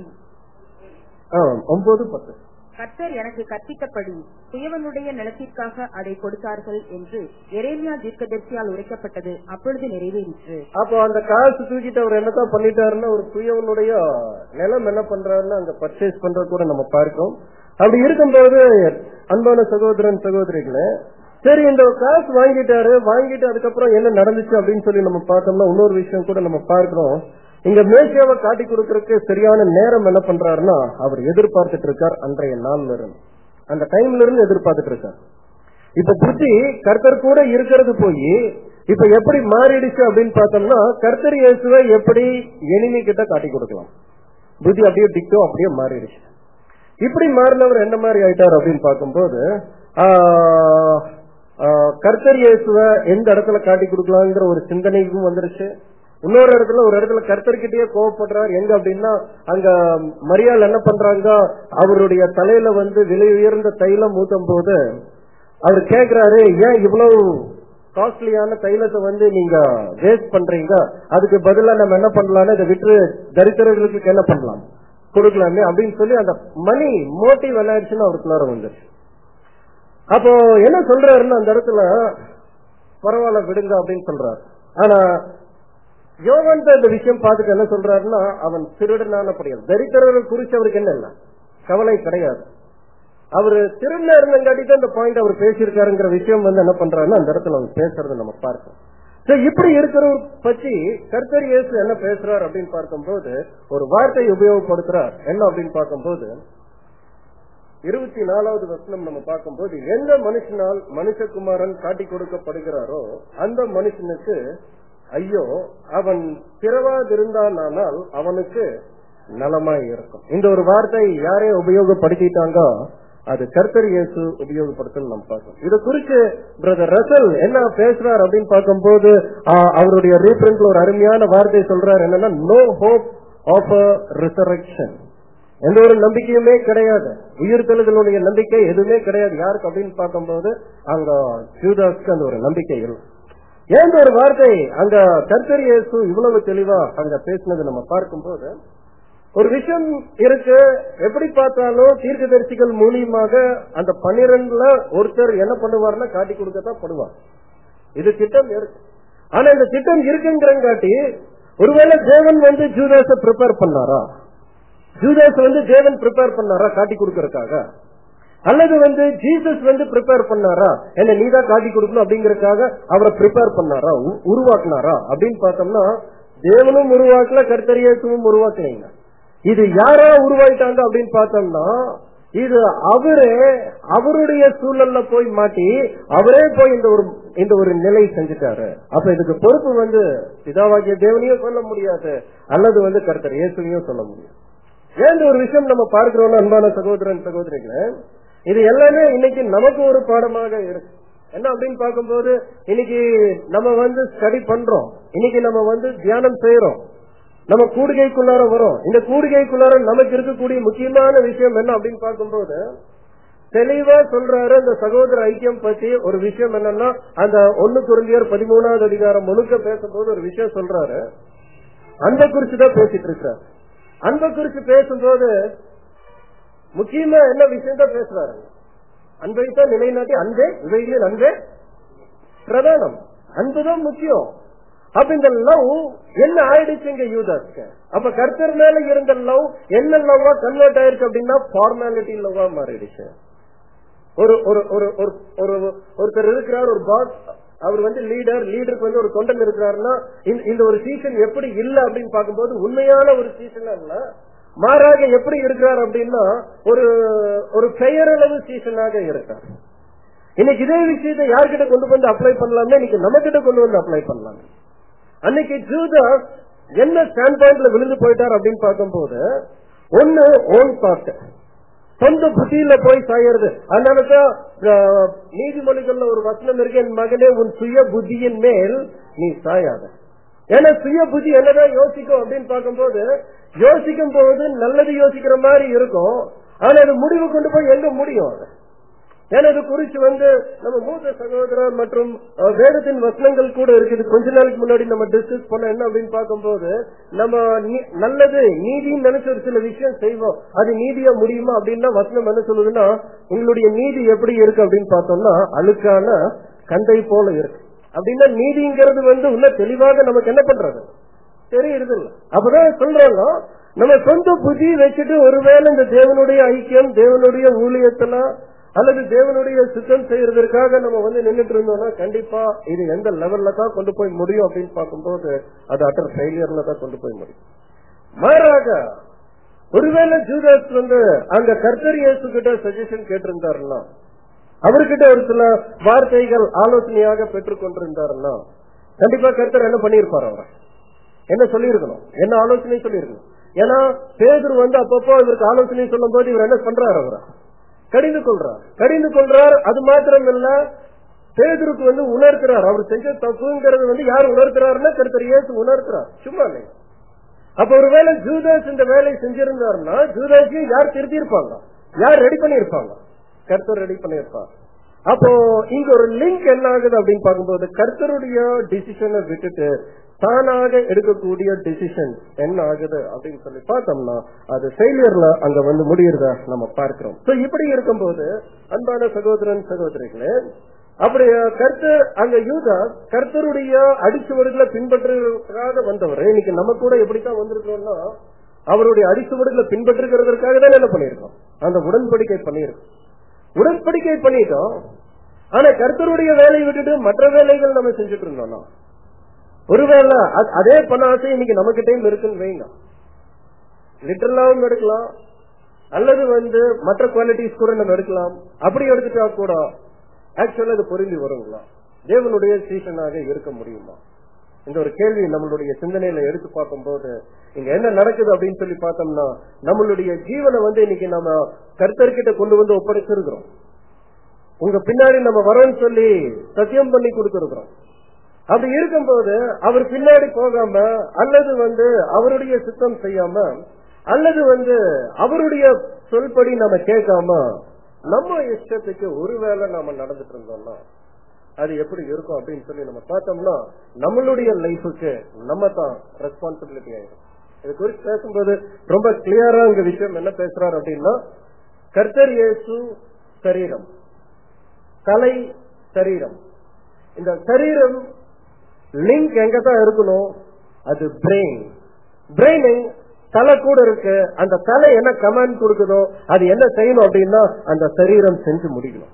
ஆ, ஒன்பது பத்து கர்த்தர் எனக்கு கற்பித்தபடி குயவனுடைய நிலத்திற்காக அதை கொடுத்தார்கள் என்று எரேமியா தீர்க்கதரிசியால் உரைக்கப்பட்டது அப்பொழுது நிறைவேறிற்று அப்போ அந்த காசு தூக்கிட்டு அவர் என்னதான் பண்ணிட்டாருன்னா ஒரு குயவனுடைய நிலம் என்ன பண்றாருன்னா அங்க பர்ச்சேஸ் பண்றது கூட நம்ம பார்க்கிறோம் அப்படி இருக்கும்போது அன்பான சகோதரன் சகோதரிகளே சரி இந்த காசு வாங்கிட்டாரு வாங்கிட்டு அதுக்கப்புறம் என்ன நடந்துச்சு அப்படின்னு சொல்லி நம்ம பார்த்தோம்னா இன்னொரு விஷயம் கூட நம்ம பார்க்கிறோம் இங்க மேசியாவை காட்டி கொடுக்கறதுக்கு சரியான நேரம் என்ன பண்றாருன்னா அவர் எதிர்பார்த்துட்டு இருக்கார் அன்றைய நாள்ல இருந்து அந்த டைம்ல இருந்து எதிர்பார்த்துட்டு இருக்கார் இப்ப புத்தி கர்த்தர் கூட இருக்கிறது போய் இப்ப எப்படி மாறிடுச்சு அப்படின்னு பார்த்தோம்னா கர்த்தர் இயேசுவை எப்படி எனிமி கிட்ட காட்டி கொடுக்கலாம் புத்தி அப்படியே டிக்டோ அப்படியே மாறிடுச்சு இப்படி மாறினவர் என்ன மாதிரி ஆயிட்டார் அப்படின்னு பார்க்கும்போது ஆஹ், ஆஹ், கர்த்தர் இயேசுவை எந்த இடத்துல காட்டி கொடுக்கலாங்கிற ஒரு சிந்தனைக்கும் வந்துருச்சு இன்னொரு இடத்துல ஒரு இடத்துல கர்த்தர்கிட்டயே கோவப்படுறார் எங்க அப்படின்னா அங்க மரியாள் என்ன பண்றாங்க அவருடைய தலையில வந்து விலை உயர்ந்த தைலம் ஊத்தும் போது அவர் கேக்குறாரு ஏன் இவ்வளவு காஸ்ட்லியான தைலத்தை வந்து நீங்க வேஸ்ட் பண்றீங்க அதுக்கு பதிலா நம்ம என்ன பண்ணலாம்னு இதை விட்டு தரித்திரர்களுக்கு என்ன பண்ணலாம் கொடுக்கலாமே அப்படின்னு சொல்லி அந்த மணி மோட்டிவ் என்ன ஆயிடுச்சுன்னு அவருக்குள்ளார வந்துருச்சு அப்போ என்ன சொல்றாருன்னு அந்த இடத்துல பரவாயில்ல விடுங்க அப்படின்னு சொல்றாரு ஆனா யோகன் தான் இந்த விஷயம் பார்த்துட்டு என்ன சொல்றாருன்னா அவன் திருடனான படையல் தரித்திரரை குறிச்சு அவருக்கு என்ன இல்ல கவலை கிடையாது அவரு திருந இருந்தங்காட்டி தான் இந்த பாயிண்ட் அவர் பேசியிருக்காருங்கிற விஷயம் வந்து என்ன பண்றாருன்னா அந்த இடத்துல அவர் பேசுறதை நம்ம பார்க்கணும் So, இப்படி இருக்கிறவர் பற்றி கர்த்தர் இயேசு என்ன பேசுறார் அப்படின்னு பார்க்கும்போது ஒரு வார்த்தையை உபயோகப்படுத்துறார் என்ன அப்படின்னு பார்க்கும்போது இருபத்தி நாலாவது வசனம் நம்ம பார்க்கும்போது எந்த மனுஷனால் மனுஷகுமாரன் காட்டி கொடுக்கப்படுகிறாரோ அந்த மனுஷனுக்கு ஐயோ அவன் பிறவாதிருந்தானால் அவனுக்கு நலமாய் இருக்கும் இந்த ஒரு வார்த்தை யாரே உபயோகப்படுத்திட்டாங்க அது கர்த்தர் இயேசு உபயோகப்படுத்தல் நம்ம பார்க்கணும் இது குறித்து பிரதர் ரசல் என்ன பேசுறார் அப்படின்னு பார்க்கும்போது ஆ, அவருடைய ரீப்ரிண்ட்ல ஒரு அருமையான வார்த்தை சொல்றார் என்னன்னா no hope of a resurrection எந்த ஒரு நம்பிக்கையுமே கிடையாது உயிர்த்தெழுதலுடைய நம்பிக்கை எதுவுமே கிடையாது யாருக்கு அப்படின்னு பார்க்கும்போது அங்க ஜூதாஸ்க்கு அந்த ஒரு நம்பிக்கை இல்லை ஏன் ஒரு வார்த்தை அங்க கர்த்தர் இயேசு இவ்வளவு தெளிவா அங்க பேசினது நம்ம பார்க்கும்போது ஒரு விஷயம் இருக்கு எப்படி பார்த்தாலும் தீர்க்கதரிசிகள் மூலியமாக அந்த பன்னிரண்டுல ஒருத்தர் என்ன பண்ணுவார்னா காட்டி கொடுக்கத்தான் படுவார் இது திட்டம் இருக்கு ஆனா இந்த திட்டம் இருக்குங்கிறங்காட்டி ஒருவேளை தேவன் வந்து ஜூதாஸ ப்ரிப்பேர் பண்ணாரா ஜூதாஸ் வந்து தேவன் ப்ரிப்பேர் பண்ணாரா காட்டி கொடுக்கறதுக்காக அல்லது வந்து ஜீசஸ் வந்து ப்ரிப்பேர் பண்ணாரா என்ன நீதான் காட்டி கொடுக்கணும் அப்படிங்கறதுக்காக அவரை ப்ரிப்பேர் பண்ணாரா உ- உருவாக்குனாரா அப்படின்னு பார்த்தோம்னா தேவனும் உருவாக்கல கர்த்தரியேசுவும் உருவாக்குனீங்க இது யாரா உருவாயிட்டாங்க அப்படின்னு பார்த்தோம்னா இது அவரே அவருடைய சூழல்ல போய் மாட்டி அவரே போய் இந்த ஒரு இந்த ஒரு நிலை செஞ்சுட்டாரு அப்ப இதுக்கு பொறுப்பு வந்து பிதாவாகிய தேவனையும் சொல்ல முடியாது அல்லது வந்து கர்த்தர் இயேசுவையும் சொல்ல முடியாது ஏன் இந்த ஒரு விஷயம் நம்ம பார்க்கிறோம் அன்பான சகோதரன் சகோதரிகளே இது எல்லாமே இன்னைக்கு நமக்கு ஒரு பாடமாக இருக்கு என்ன அப்படின்னு பார்க்கும்போது இன்னைக்கு நம்ம வந்து ஸ்டடி பண்றோம் இன்னைக்கு நம்ம வந்து தியானம் செய்யறோம் நம்ம கூடுகைக்குள்ளார வரோம் இந்த கூடுகைக்குள்ளார நமக்கு இருக்கக்கூடிய முக்கியமான விஷயம் என்ன அப்படின்னு பார்க்கும்போது தெளிவா சொல்றாரு அந்த சகோதர ஐக்கியம் பத்தி ஒரு விஷயம் என்னன்னா அந்த ஒண்ணு குருந்தியர் பதிமூணாவது அதிகாரம் முழுக்க பேசும்போது ஒரு விஷயம் சொல்றாரு அன்பை குறிச்சு தான் பேசிட்டு இருக்காரு அன்பை குறிச்சு பேசும்போது முக்கியமா என்ன விஷயம் தான் பேசுறாரு அன்பை தான் நிலைநாட்டி அன்பே இவைகளில் அன்பே பிரதானம் அன்புதான் முக்கியம் அப்ப இந்த லவ் என்ன ஆயிடுச்சு இங்க யூதாஸ்க்கு அப்ப கர்த்தர் மேல இருந்த லவ் என்ன லவ்வா கன்வெர்ட் ஆயிருக்கு அப்படின்னா ஃபார்மாலிட்டி லவ்வா மாறிடுச்சு ஒரு ஒரு ஒரு ஒரு ஒரு ஒருத்தர் இருக்கிறார் ஒரு பாஸ் அவர் வந்து லீடர் லீடருக்கு வந்து ஒரு தொண்டன் இருக்கிறாருன்னா இந்த- இந்த ஒரு சீசன் எப்படி இல்ல அப்படின்னு பார்க்கும்போது உண்மையான ஒரு சீசன் அல்ல மாறாக எப்படி இருக்கிறார் அப்படின்னா ஒரு ஒரு பெயரளவு சீசனாக இருக்கார் இன்னைக்கு இதே விஷயத்தை யார்கிட்ட கொண்டு வந்து அப்ளை பண்ணலாம்னா இன்னைக்கு நம்ம கிட்ட கொண்டு வந்து அப்ளை பண்ணலாம் அன்னைக்கு ஜூதாஸ் என்ன ஸ்டாண்ட் பாயிண்ட்ல விழுந்து போயிட்டார் அப்படின்னு பார்க்கும்போது ஒன்னு ஓன் தாட் சொந்த புத்தியில போய் சாயறது அதனாலதான் அஹ், நீதிமொழிகள்ல ஒரு வசனம் இருக்கு என் மகனே உன் சுய புத்தியின் மேல் நீ சாயாத ஏன்னா சுய புத்தி என்னதான் யோசிக்கும் அப்படின்னு பார்க்கும்போது யோசிக்கும் போது நல்லது யோசிக்கிற மாதிரி இருக்கும் ஆனா அது முடிவு கொண்டு போய் எங்க முடியும் அது ஏன்னா இது குறிச்சு வந்து நம்ம மூத்த சகோதரர் மற்றும் அஹ், வேதத்தின் வசனங்கள் கூட இருக்குது கொஞ்ச நாளைக்கு முன்னாடி நம்ம டிஸ்கஸ் பண்ண என்ன அப்படின்னு பார்க்கும்போது நம்ம நீ- நல்லது நீதின்னு நினைச்ச ஒரு சில விஷயம் செய்வோம் அது நீதியா முடியுமா அப்படின்னா வசனம் என்ன சொல்லுதுன்னா உங்களுடைய நீதி எப்படி இருக்கு அப்படின்னு பார்த்தோம்னா அழுக்கான கந்தை போல இருக்கு அப்படின்னா நீதிங்கிறது வந்து இன்னும் தெளிவாக நமக்கு என்ன பண்றது தெரியுது இல்ல அப்பதான் சொல்றாங்க நம்ம சொந்த புத்தி வச்சுட்டு ஒருவேளை இந்த தேவனுடைய ஐக்கியம் தேவனுடைய ஊழியத்துல அல்லது தேவனுடைய சுத்தம் செய்யறதற்காக நம்ம வந்து நின்றுட்டு இருந்தோம்னா கண்டிப்பா இது எந்த லெவல்ல தான் கொண்டு போய் முடியும் அப்படின்னு பார்க்கும்போது அது அட்டர் ஃபெயிலியர்ல தான் கொண்டு போய் முடியும் மாறாக ஒருவேளை ஜூதாஸ் வந்து அங்க கர்த்தர் இயேசு கிட்ட சஜஷன் கேட்டிருந்தாருன்னா அவர்கிட்ட ஒரு சில வார்த்தைகள் ஆலோசனையாக பெற்றுக் கொண்டிருந்தாருன்னா கண்டிப்பா கர்த்தர் என்ன பண்ணியிருப்பார் அவர் என்ன சொல்லியிருக்கணும் என்ன ஆலோசனை சொல்லியிருக்கணும் ஏன்னா பேதர் வந்து அப்பப்போ இவருக்கு ஆலோசனை சொல்லும் போது இவர் என்ன பண்றாரு அவரை கடிந்து கொள்றார் கடிந்து கொள்றார் அது மாத்திரம் இல்ல பேதருக்கு வந்து உணர்த்துறார் அவர் செஞ்ச தப்புங்கிறது வந்து யார் உணர்த்துறாருன்னா கருத்தர் இயேசு உணர்த்துறார் சும்மா இல்லை அப்ப ஒருவேளை ஜூதாஸ் இந்த வேலையை செஞ்சிருந்தாருன்னா ஜூதாஸையும் யார் திருத்தியிருப்பாங்க யார் ரெடி பண்ணியிருப்பாங்க கர்த்தர் ரெடி பண்ணியிருப்பார் அப்போ இங்க ஒரு லிங்க் என்ன ஆகுது அப்படின்னு பார்க்கும்போது கர்த்தருடைய டிசிஷனை விட்டுட்டு தானாக எடுக்கக்கூடிய டிசிஷன் என்ன ஆகுது அப்படின்னு சொல்லி பார்த்தோம்னா அது ஃபெயிலியர்ல அங்க வந்து முடியறத நம்ம பார்க்கிறோம் சோ இப்படி இருக்கும்போது அன்பான சகோதரன் சகோதரிகளே அப்படி கர்த்தர் அங்க யூதா கர்த்தருடைய அடிச்சுவடுகளை பின்பற்றுவதற்காக வந்தவர் இன்னைக்கு நம்ம கூட எப்படித்தான் வந்திருக்கோம்னா அவருடைய அடிச்சுவடுகளை பின்பற்றுகிறதற்காக தான் என்ன பண்ணிருக்கோம் அந்த உடன்படிக்கை பண்ணியிருக்கோம் உடன்படிக்கை பண்ணிட்டோம் ஆனா கர்த்தருடைய வேலையை விட்டுட்டு மற்ற வேலைகள் நம்ம செஞ்சுட்டு இருந்தோம்னா ஒருவேளை அ- அதே பண ஆசை இன்னைக்கு நமக்கிட்டையும் இருக்குன்னு வைங்க லிட்டரலாவும் எடுக்கலாம் அல்லது வந்து மற்ற குவாலிட்டிஸ் கூட நம்ம எடுக்கலாம் அப்படி எடுத்துட்டா கூட ஆக்சுவலா அது பொருந்தி வருங்களா தேவனுடைய சீசனாக இருக்க முடியுமா இந்த ஒரு கேள்வி நம்மளுடைய சிந்தனையில எடுத்து பார்க்கும்போது இங்க என்ன நடக்குது அப்படின்னு சொல்லி பார்த்தோம்னா நம்மளுடைய ஜீவனை வந்து இன்னைக்கு நம்ம கர்த்தர்கிட்ட கொண்டு வந்து ஒப்படைச்சிருக்கிறோம் உங்க பின்னாடி நம்ம வரோம்னு சொல்லி சத்தியம் பண்ணி கொடுத்திருக்கிறோம் அப்படி இருக்கும்போது அவர் பின்னாடி போகாம அல்லது வந்து அவருடைய சுத்தம் செய்யாம அல்லது வந்து அவருடைய சொல்படி நம்ம கேட்காம நம்ம இஷ்டத்துக்கு ஒருவேளை நாம நடந்துட்டு இருந்தோம்னா அது எப்படி இருக்கும் அப்படின்னு சொல்லி நம்ம பார்த்தோம்னா நம்மளுடைய லைஃபுக்கு நம்ம தான் ரெஸ்பான்சிபிலிட்டி ஆயிடும் இது குறித்து பேசும்போது ரொம்ப கிளியரா இந்த விஷயம் என்ன பேசுறாரு அப்படின்னா கர்த்தர் இயேசு சரீரம் தலை சரீரம் இந்த சரீரம் லிங்க் எங்க தான் இருக்கணும் அது பிரெயின் பிரெயின் தலை கூட இருக்கு அந்த தலை என்ன கமாண்ட் கொடுக்குதோ அது என்ன செய்யணும் அப்படின்னா அந்த சரீரம் செஞ்சு முடிக்கணும்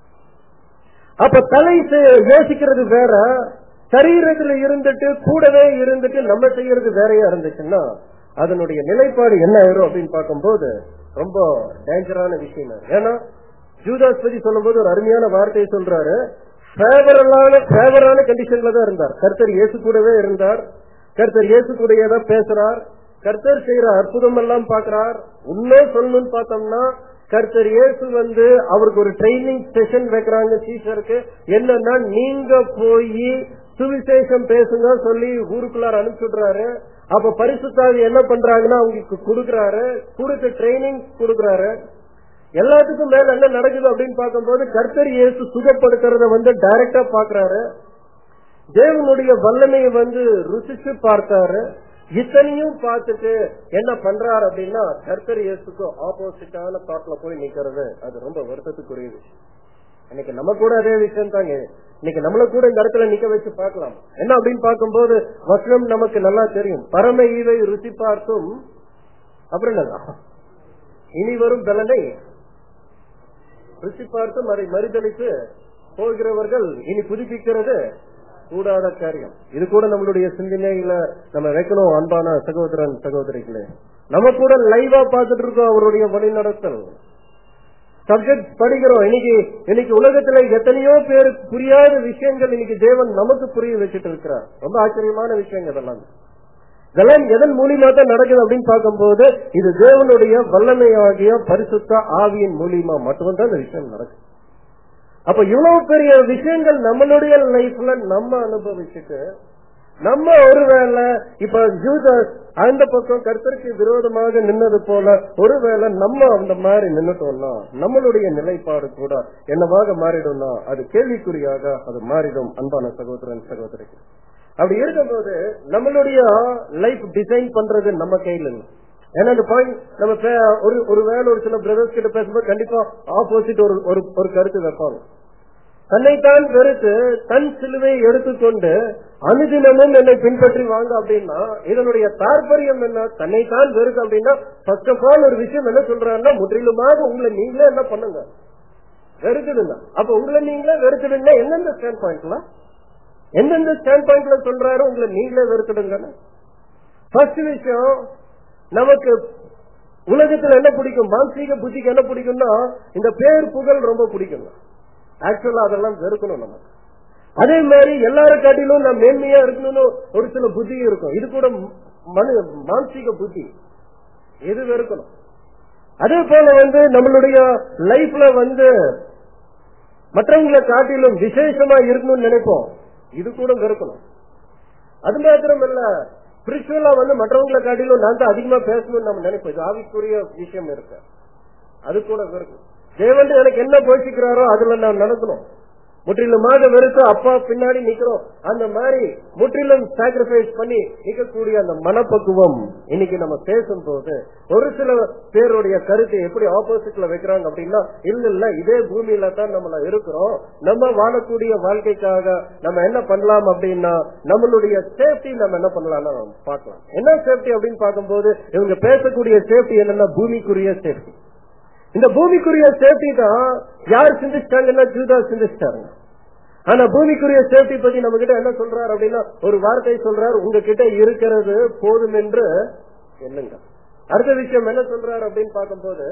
அப்ப தலை செ- யோசிக்கிறது வேற சரீரத்துல இருந்துட்டு கூடவே இருந்துட்டு நம்ம செய்யறது வேறையா இருந்துச்சுன்னா அதனுடைய நிலைப்பாடு என்ன ஆயிரும் அப்படின்னு பார்க்கும்போது ரொம்ப டேஞ்சரான விஷயம் அது. ஏன்னா ஜூதாஸ் பத்தி சொல்லும்போது ஒரு அருமையான வார்த்தையை சொல்றாரு ஃபேவரலான ஃபேவரான கண்டிஷன்ல தான் இருந்தார் கர்த்தர் இயேசு கூடவே இருந்தார் கர்த்தர் இயேசு கூடயே தான் பேசுறார் கர்த்தர் செய்யற அற்புதம் எல்லாம் பாக்குறார் இன்னும் சொல்லணும்னு பார்த்தோம்னா கர்த்தர் இயேசு வந்து அவருக்கு ஒரு ட்ரைனிங் செஷன் வைக்கிறாங்க டீச்சருக்கு என்னன்னா நீங்க போய் சுவிசேஷம் பேசுங்க சொல்லி ஊருக்குள்ளார அனுப்பிச்சுடுறாரு அப்ப பரிசுத்தாவி என்ன பண்றாங்கன்னா அவங்களுக்கு கொடுக்கறாரு கொடுத்து ட்ரைனிங் கொடுக்கறாரு எல்லாத்துக்கும் மேல என்ன நடக்குது அப்படின்னு பார்க்கும்போது கர்த்தர் இயேசு சுகப்படுத்துறத வந்து டைரக்டா பாக்குறாரு தேவனுடைய வல்லமையை வந்து ருசிச்சு பார்த்தாரு இத்தனையும் பார்த்துட்டு என்ன பண்றாரு அப்படின்னா கர்த்தர் இயேசுக்கு ஆப்போசிட்டான தாட்ல போய் நிக்கிறது அது ரொம்ப வருத்தத்துக்குரிய விஷயம் இன்னைக்கு நம்ம கூட அதே விஷயம் தாங்க இன்னைக்கு நம்மள கூட இந்த இடத்துல நிக்க வச்சு பார்க்கலாம் என்ன அப்படின்னு பார்க்கும்போது வசனம் நமக்கு நல்லா தெரியும் பரம ஈவை ருசி பார்த்தும் அப்புறம் என்னதான் இனி வரும் பலனை ருசி பார்த்தும் அதை மறுதளித்து போகிறவர்கள் இனி புதுப்பிக்கிறது கூடாத காரியம் இது கூட நம்மளுடைய சிந்தனையில நம்ம வைக்கணும் அன்பான சகோதரன் சகோதரிகளே நம்ம கூட லைவா பார்த்துட்டு இருக்கோம் அவருடைய வழிநடத்தல் சப்ஜெக்ட் படிக்கிறோம் இன்னைக்கு இன்னைக்கு உலகத்துல எத்தனையோ பேர் புரியாத விஷயங்கள் இன்னைக்கு தேவன் நமக்கு புரிய வச்சுட்டு இருக்கிறார் ரொம்ப ஆச்சரியமான விஷயங்கள் இதெல்லாம் இதெல்லாம் எதன் மூலியமா தான் நடக்குது அப்படின்னு பார்க்கும்போது இது தேவனுடைய வல்லமையாகிய பரிசுத்த ஆவியின் மூலியமா மட்டும்தான் இந்த விஷயம் நடக்குது அப்ப இவ்வளவு பெரிய விஷயங்கள் நம்மளுடைய லைஃப்ல நம்ம அனுபவிச்சுட்டு நம்ம ஒருவேளை இப்ப ஜூதஸ் அந்த பக்கம் கர்த்தருக்கு விரோதமாக நின்னது போல ஒருவேளை நம்ம அந்த மாதிரி நின்னுட்டோம்னா நம்மளுடைய நிலைப்பாடு கூட என்னவாக மாறிடும்னா அது கேள்விக்குறியாக அது மாறிடும் அன்பான சகோதரன் சகோதரிக்கு அப்படி இருக்கும்போது நம்மளுடைய லைஃப் டிசைன் பண்றது நம்ம கையில இல்லை ஏன்னா இந்த பாயிண்ட் நம்ம பே- ஒரு ஒரு வேலை ஒரு சில பிரதர்ஸ் கிட்ட பேசும்போது கண்டிப்பா ஆப்போசிட் ஒரு ஒரு ஒரு கருத்து வைப்பாங்க தன்னைத்தான் வெறுத்து தன் சிலுவை எடுத்துக்கொண்டு அனுதினமும் என்னை பின்பற்றி வாங்க அப்படின்னா இதனுடைய தாற்பயம் என்ன தன்னைத்தான் வெறுக்கு அப்படின்னா ஃபர்ஸ்ட் ஆஃப் ஆல் ஒரு விஷயம் என்ன சொல்றாருன்னா முற்றிலுமாக உங்களை நீங்களே என்ன பண்ணுங்க வெறுத்துடுங்க அப்ப உங்களை நீங்களே வெறுத்துடுங்க எந்தெந்த ஸ்டாண்ட் பாயிண்ட்ல எந்தெந்த ஸ்டாண்ட் பாயிண்ட்ல சொல்றாரு உங்களை நீங்களே வெறுத்துடுங்கன்னு ஃபர்ஸ்ட் விஷயம் நமக்கு உலகத்துல என்ன பிடிக்கும் மானசீக புத்திக்கு என்ன பிடிக்கும்னா இந்த பேர் புகழ் ரொம்ப பிடிக்கும் ஆக்சுவலா அதெல்லாம் வெறுக்கணும் நமக்கு அதே மாதிரி எல்லாரும் காட்டிலும் நான் மேன்மையா இருக்கணும்னு ஒரு சில புத்தி இருக்கும் இது கூட மனு மானசீக புத்தி எது வெறுக்கணும் அதே போல வந்து நம்மளுடைய லைஃப்ல வந்து மற்றவங்களை காட்டிலும் விசேஷமா இருக்கணும்னு நினைப்போம் இது கூட வெறுக்கணும் அது மாத்திரம் இல்ல ஸ்பிரிச்சுவலா வந்து மற்றவங்களை காட்டிலும் நான் தான் அதிகமா பேசணும்னு நம்ம நினைப்போம் இது ஆவிக்குரிய விஷயம் இருக்கு அது கூட வெறுக்கும் தேவன் எனக்கு என்ன போஷிக்கிறாரோ அதுல நான் நடக்கணும் முற்றிலுமாக வெறுத்து அப்பா பின்னாடி நிக்கிறோம் அந்த மாதிரி முற்றிலும் சாக்ரிஃபைஸ் பண்ணி நிக்கக்கூடிய அந்த மனப்பக்குவம் இன்னைக்கு நம்ம பேசும்போது ஒரு சில பேருடைய கருத்தை எப்படி ஆப்போசிட்ல வைக்கிறாங்க அப்படின்னா இல்ல இல்ல இதே பூமியில தான் நம்மள இருக்கிறோம் நம்ம வாழக்கூடிய வாழ்க்கைக்காக நம்ம என்ன பண்ணலாம் அப்படின்னா நம்மளுடைய சேஃப்டி நம்ம என்ன பண்ணலாம்னா பார்க்கலாம் என்ன சேஃப்டி அப்படின்னு பார்க்கும்போது இவங்க பேசக்கூடிய சேஃப்டி என்னன்னா பூமிக்குரிய சேஃப்டி இந்த பூமிக்குரிய சேஃப்டி தான் யார் சிந்திச்சிட்டாங்கன்னா ஜூதா சிந்திச்சிட்டாங்க ஆனா பூமிக்குரிய சேஃப்டி பத்தி நம்ம கிட்ட என்ன சொல்றாரு அப்படின்னா ஒரு வார்த்தை சொல்றாரு உங்ககிட்ட இருக்கிறது போதும் என்று என்னங்க அடுத்த விஷயம் என்ன சொல்றாரு அப்படின்னு பார்க்கும்போது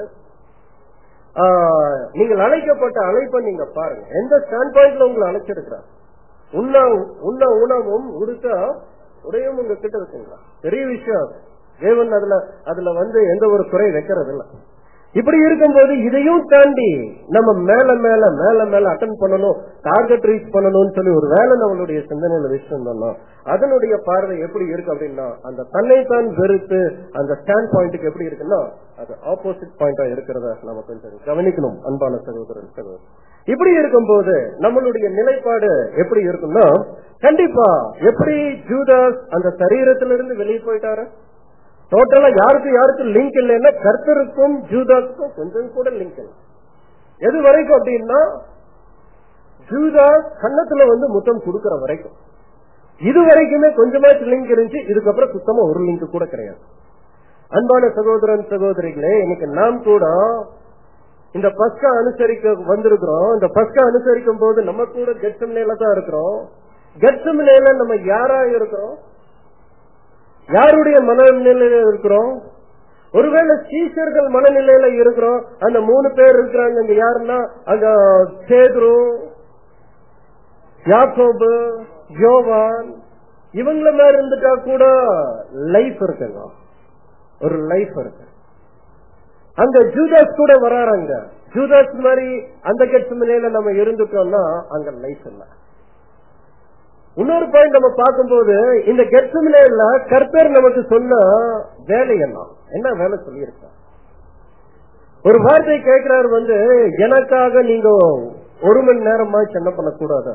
ஆஹ், நீங்கள் அழைக்கப்பட்ட அழைப்பை நீங்க பாருங்க எந்த ஸ்டாண்ட் பாயிண்ட்ல உங்களை அழைச்சிருக்கிறார் உண்ண உண்ண உணவும் உடுக்க உடையும் உங்க கிட்ட இருக்குங்களா பெரிய விஷயம் அது. தேவன் அதுல அதுல வந்து எந்த ஒரு குறை வைக்கிறது இல்ல இப்படி இருக்கும்போது இதையும் தாண்டி நம்ம மேல மேல மேல மேல அட்டன் பண்ணணும் டார்கெட் ரீச் பண்ணணும்னு சொல்லி ஒரு வேலை நம்மளுடைய சிந்தனையில வச்சிருந்தோம்னா அதனுடைய பார்வை எப்படி இருக்கு அப்படின்னா அந்த தன்னைத்தான் வெறுத்து அந்த ஸ்டாண்ட் பாயிண்ட்டுக்கு எப்படி இருக்குன்னா அது ஆப்போசிட் பாயிண்டா இருக்கிறத நம்ம கொஞ்சம் கவனிக்கணும் அன்பான சகோதரன் சகோதரர் இப்படி இருக்கும்போது நம்மளுடைய நிலைப்பாடு எப்படி இருக்கும்னா கண்டிப்பா எப்படி ஜூதாஸ் அந்த சரீரத்திலிருந்து வெளியே போயிட்டாரு டோட்டலா யாருக்கும் யாருக்கும் லிங்க் இல்லைன்னா கர்த்தருக்கும் ஜூதாஸுக்கும் கொஞ்சம் கூட லிங்க் இல்லை எது வரைக்கும் அப்படின்னா ஜூதாஸ் கன்னத்துல வந்து முத்தம் கொடுக்கிற வரைக்கும் இது வரைக்குமே கொஞ்சமாச்சு லிங்க் இருந்துச்சு இதுக்கப்புறம் சுத்தமா ஒரு லிங்க் கூட கிடையாது அன்பான சகோதரன் சகோதரிகளே இன்னைக்கு நாம் கூட இந்த பஸ்கா அனுசரிக்க வந்திருக்கிறோம் இந்த பஸ்கா அனுசரிக்கும் போது நம்ம கூட கெட்சம்னையில தான் இருக்கிறோம் கெட்சம்னையில நம்ம யாரா இருக்கிறோம் யாருடைய மனநிலையில இருக்கிறோம் ஒருவேளை சீஷர்கள் மனநிலையில இருக்கிறோம் அந்த மூணு பேர் இருக்கிறாங்க இங்க யாருன்னா அங்க சேதுரு யாக்கோபு யோவான் இவங்கள மாதிரி இருந்துட்டா கூட லைஃப் இருக்குங்க ஒரு லைஃப் இருக்கு அங்க ஜூதாஸ் கூட வராறாங்க ஜூதாஸ் மாதிரி அந்த கட்சி நிலையில நம்ம இருந்துட்டோம்னா அங்க லைஃப் இல்ல இன்னொரு பாயிண்ட் நம்ம பார்க்கும்போது இந்த கெட்சமிலேல கர்த்தர் நமக்கு சொன்ன வேலை என்ன என்ன வேலை சொல்லியிருக்க ஒரு வார்த்தை கேட்கிறாரு வந்து எனக்காக நீங்க ஒரு மணி நேரமா என்ன பண்ணக்கூடாதா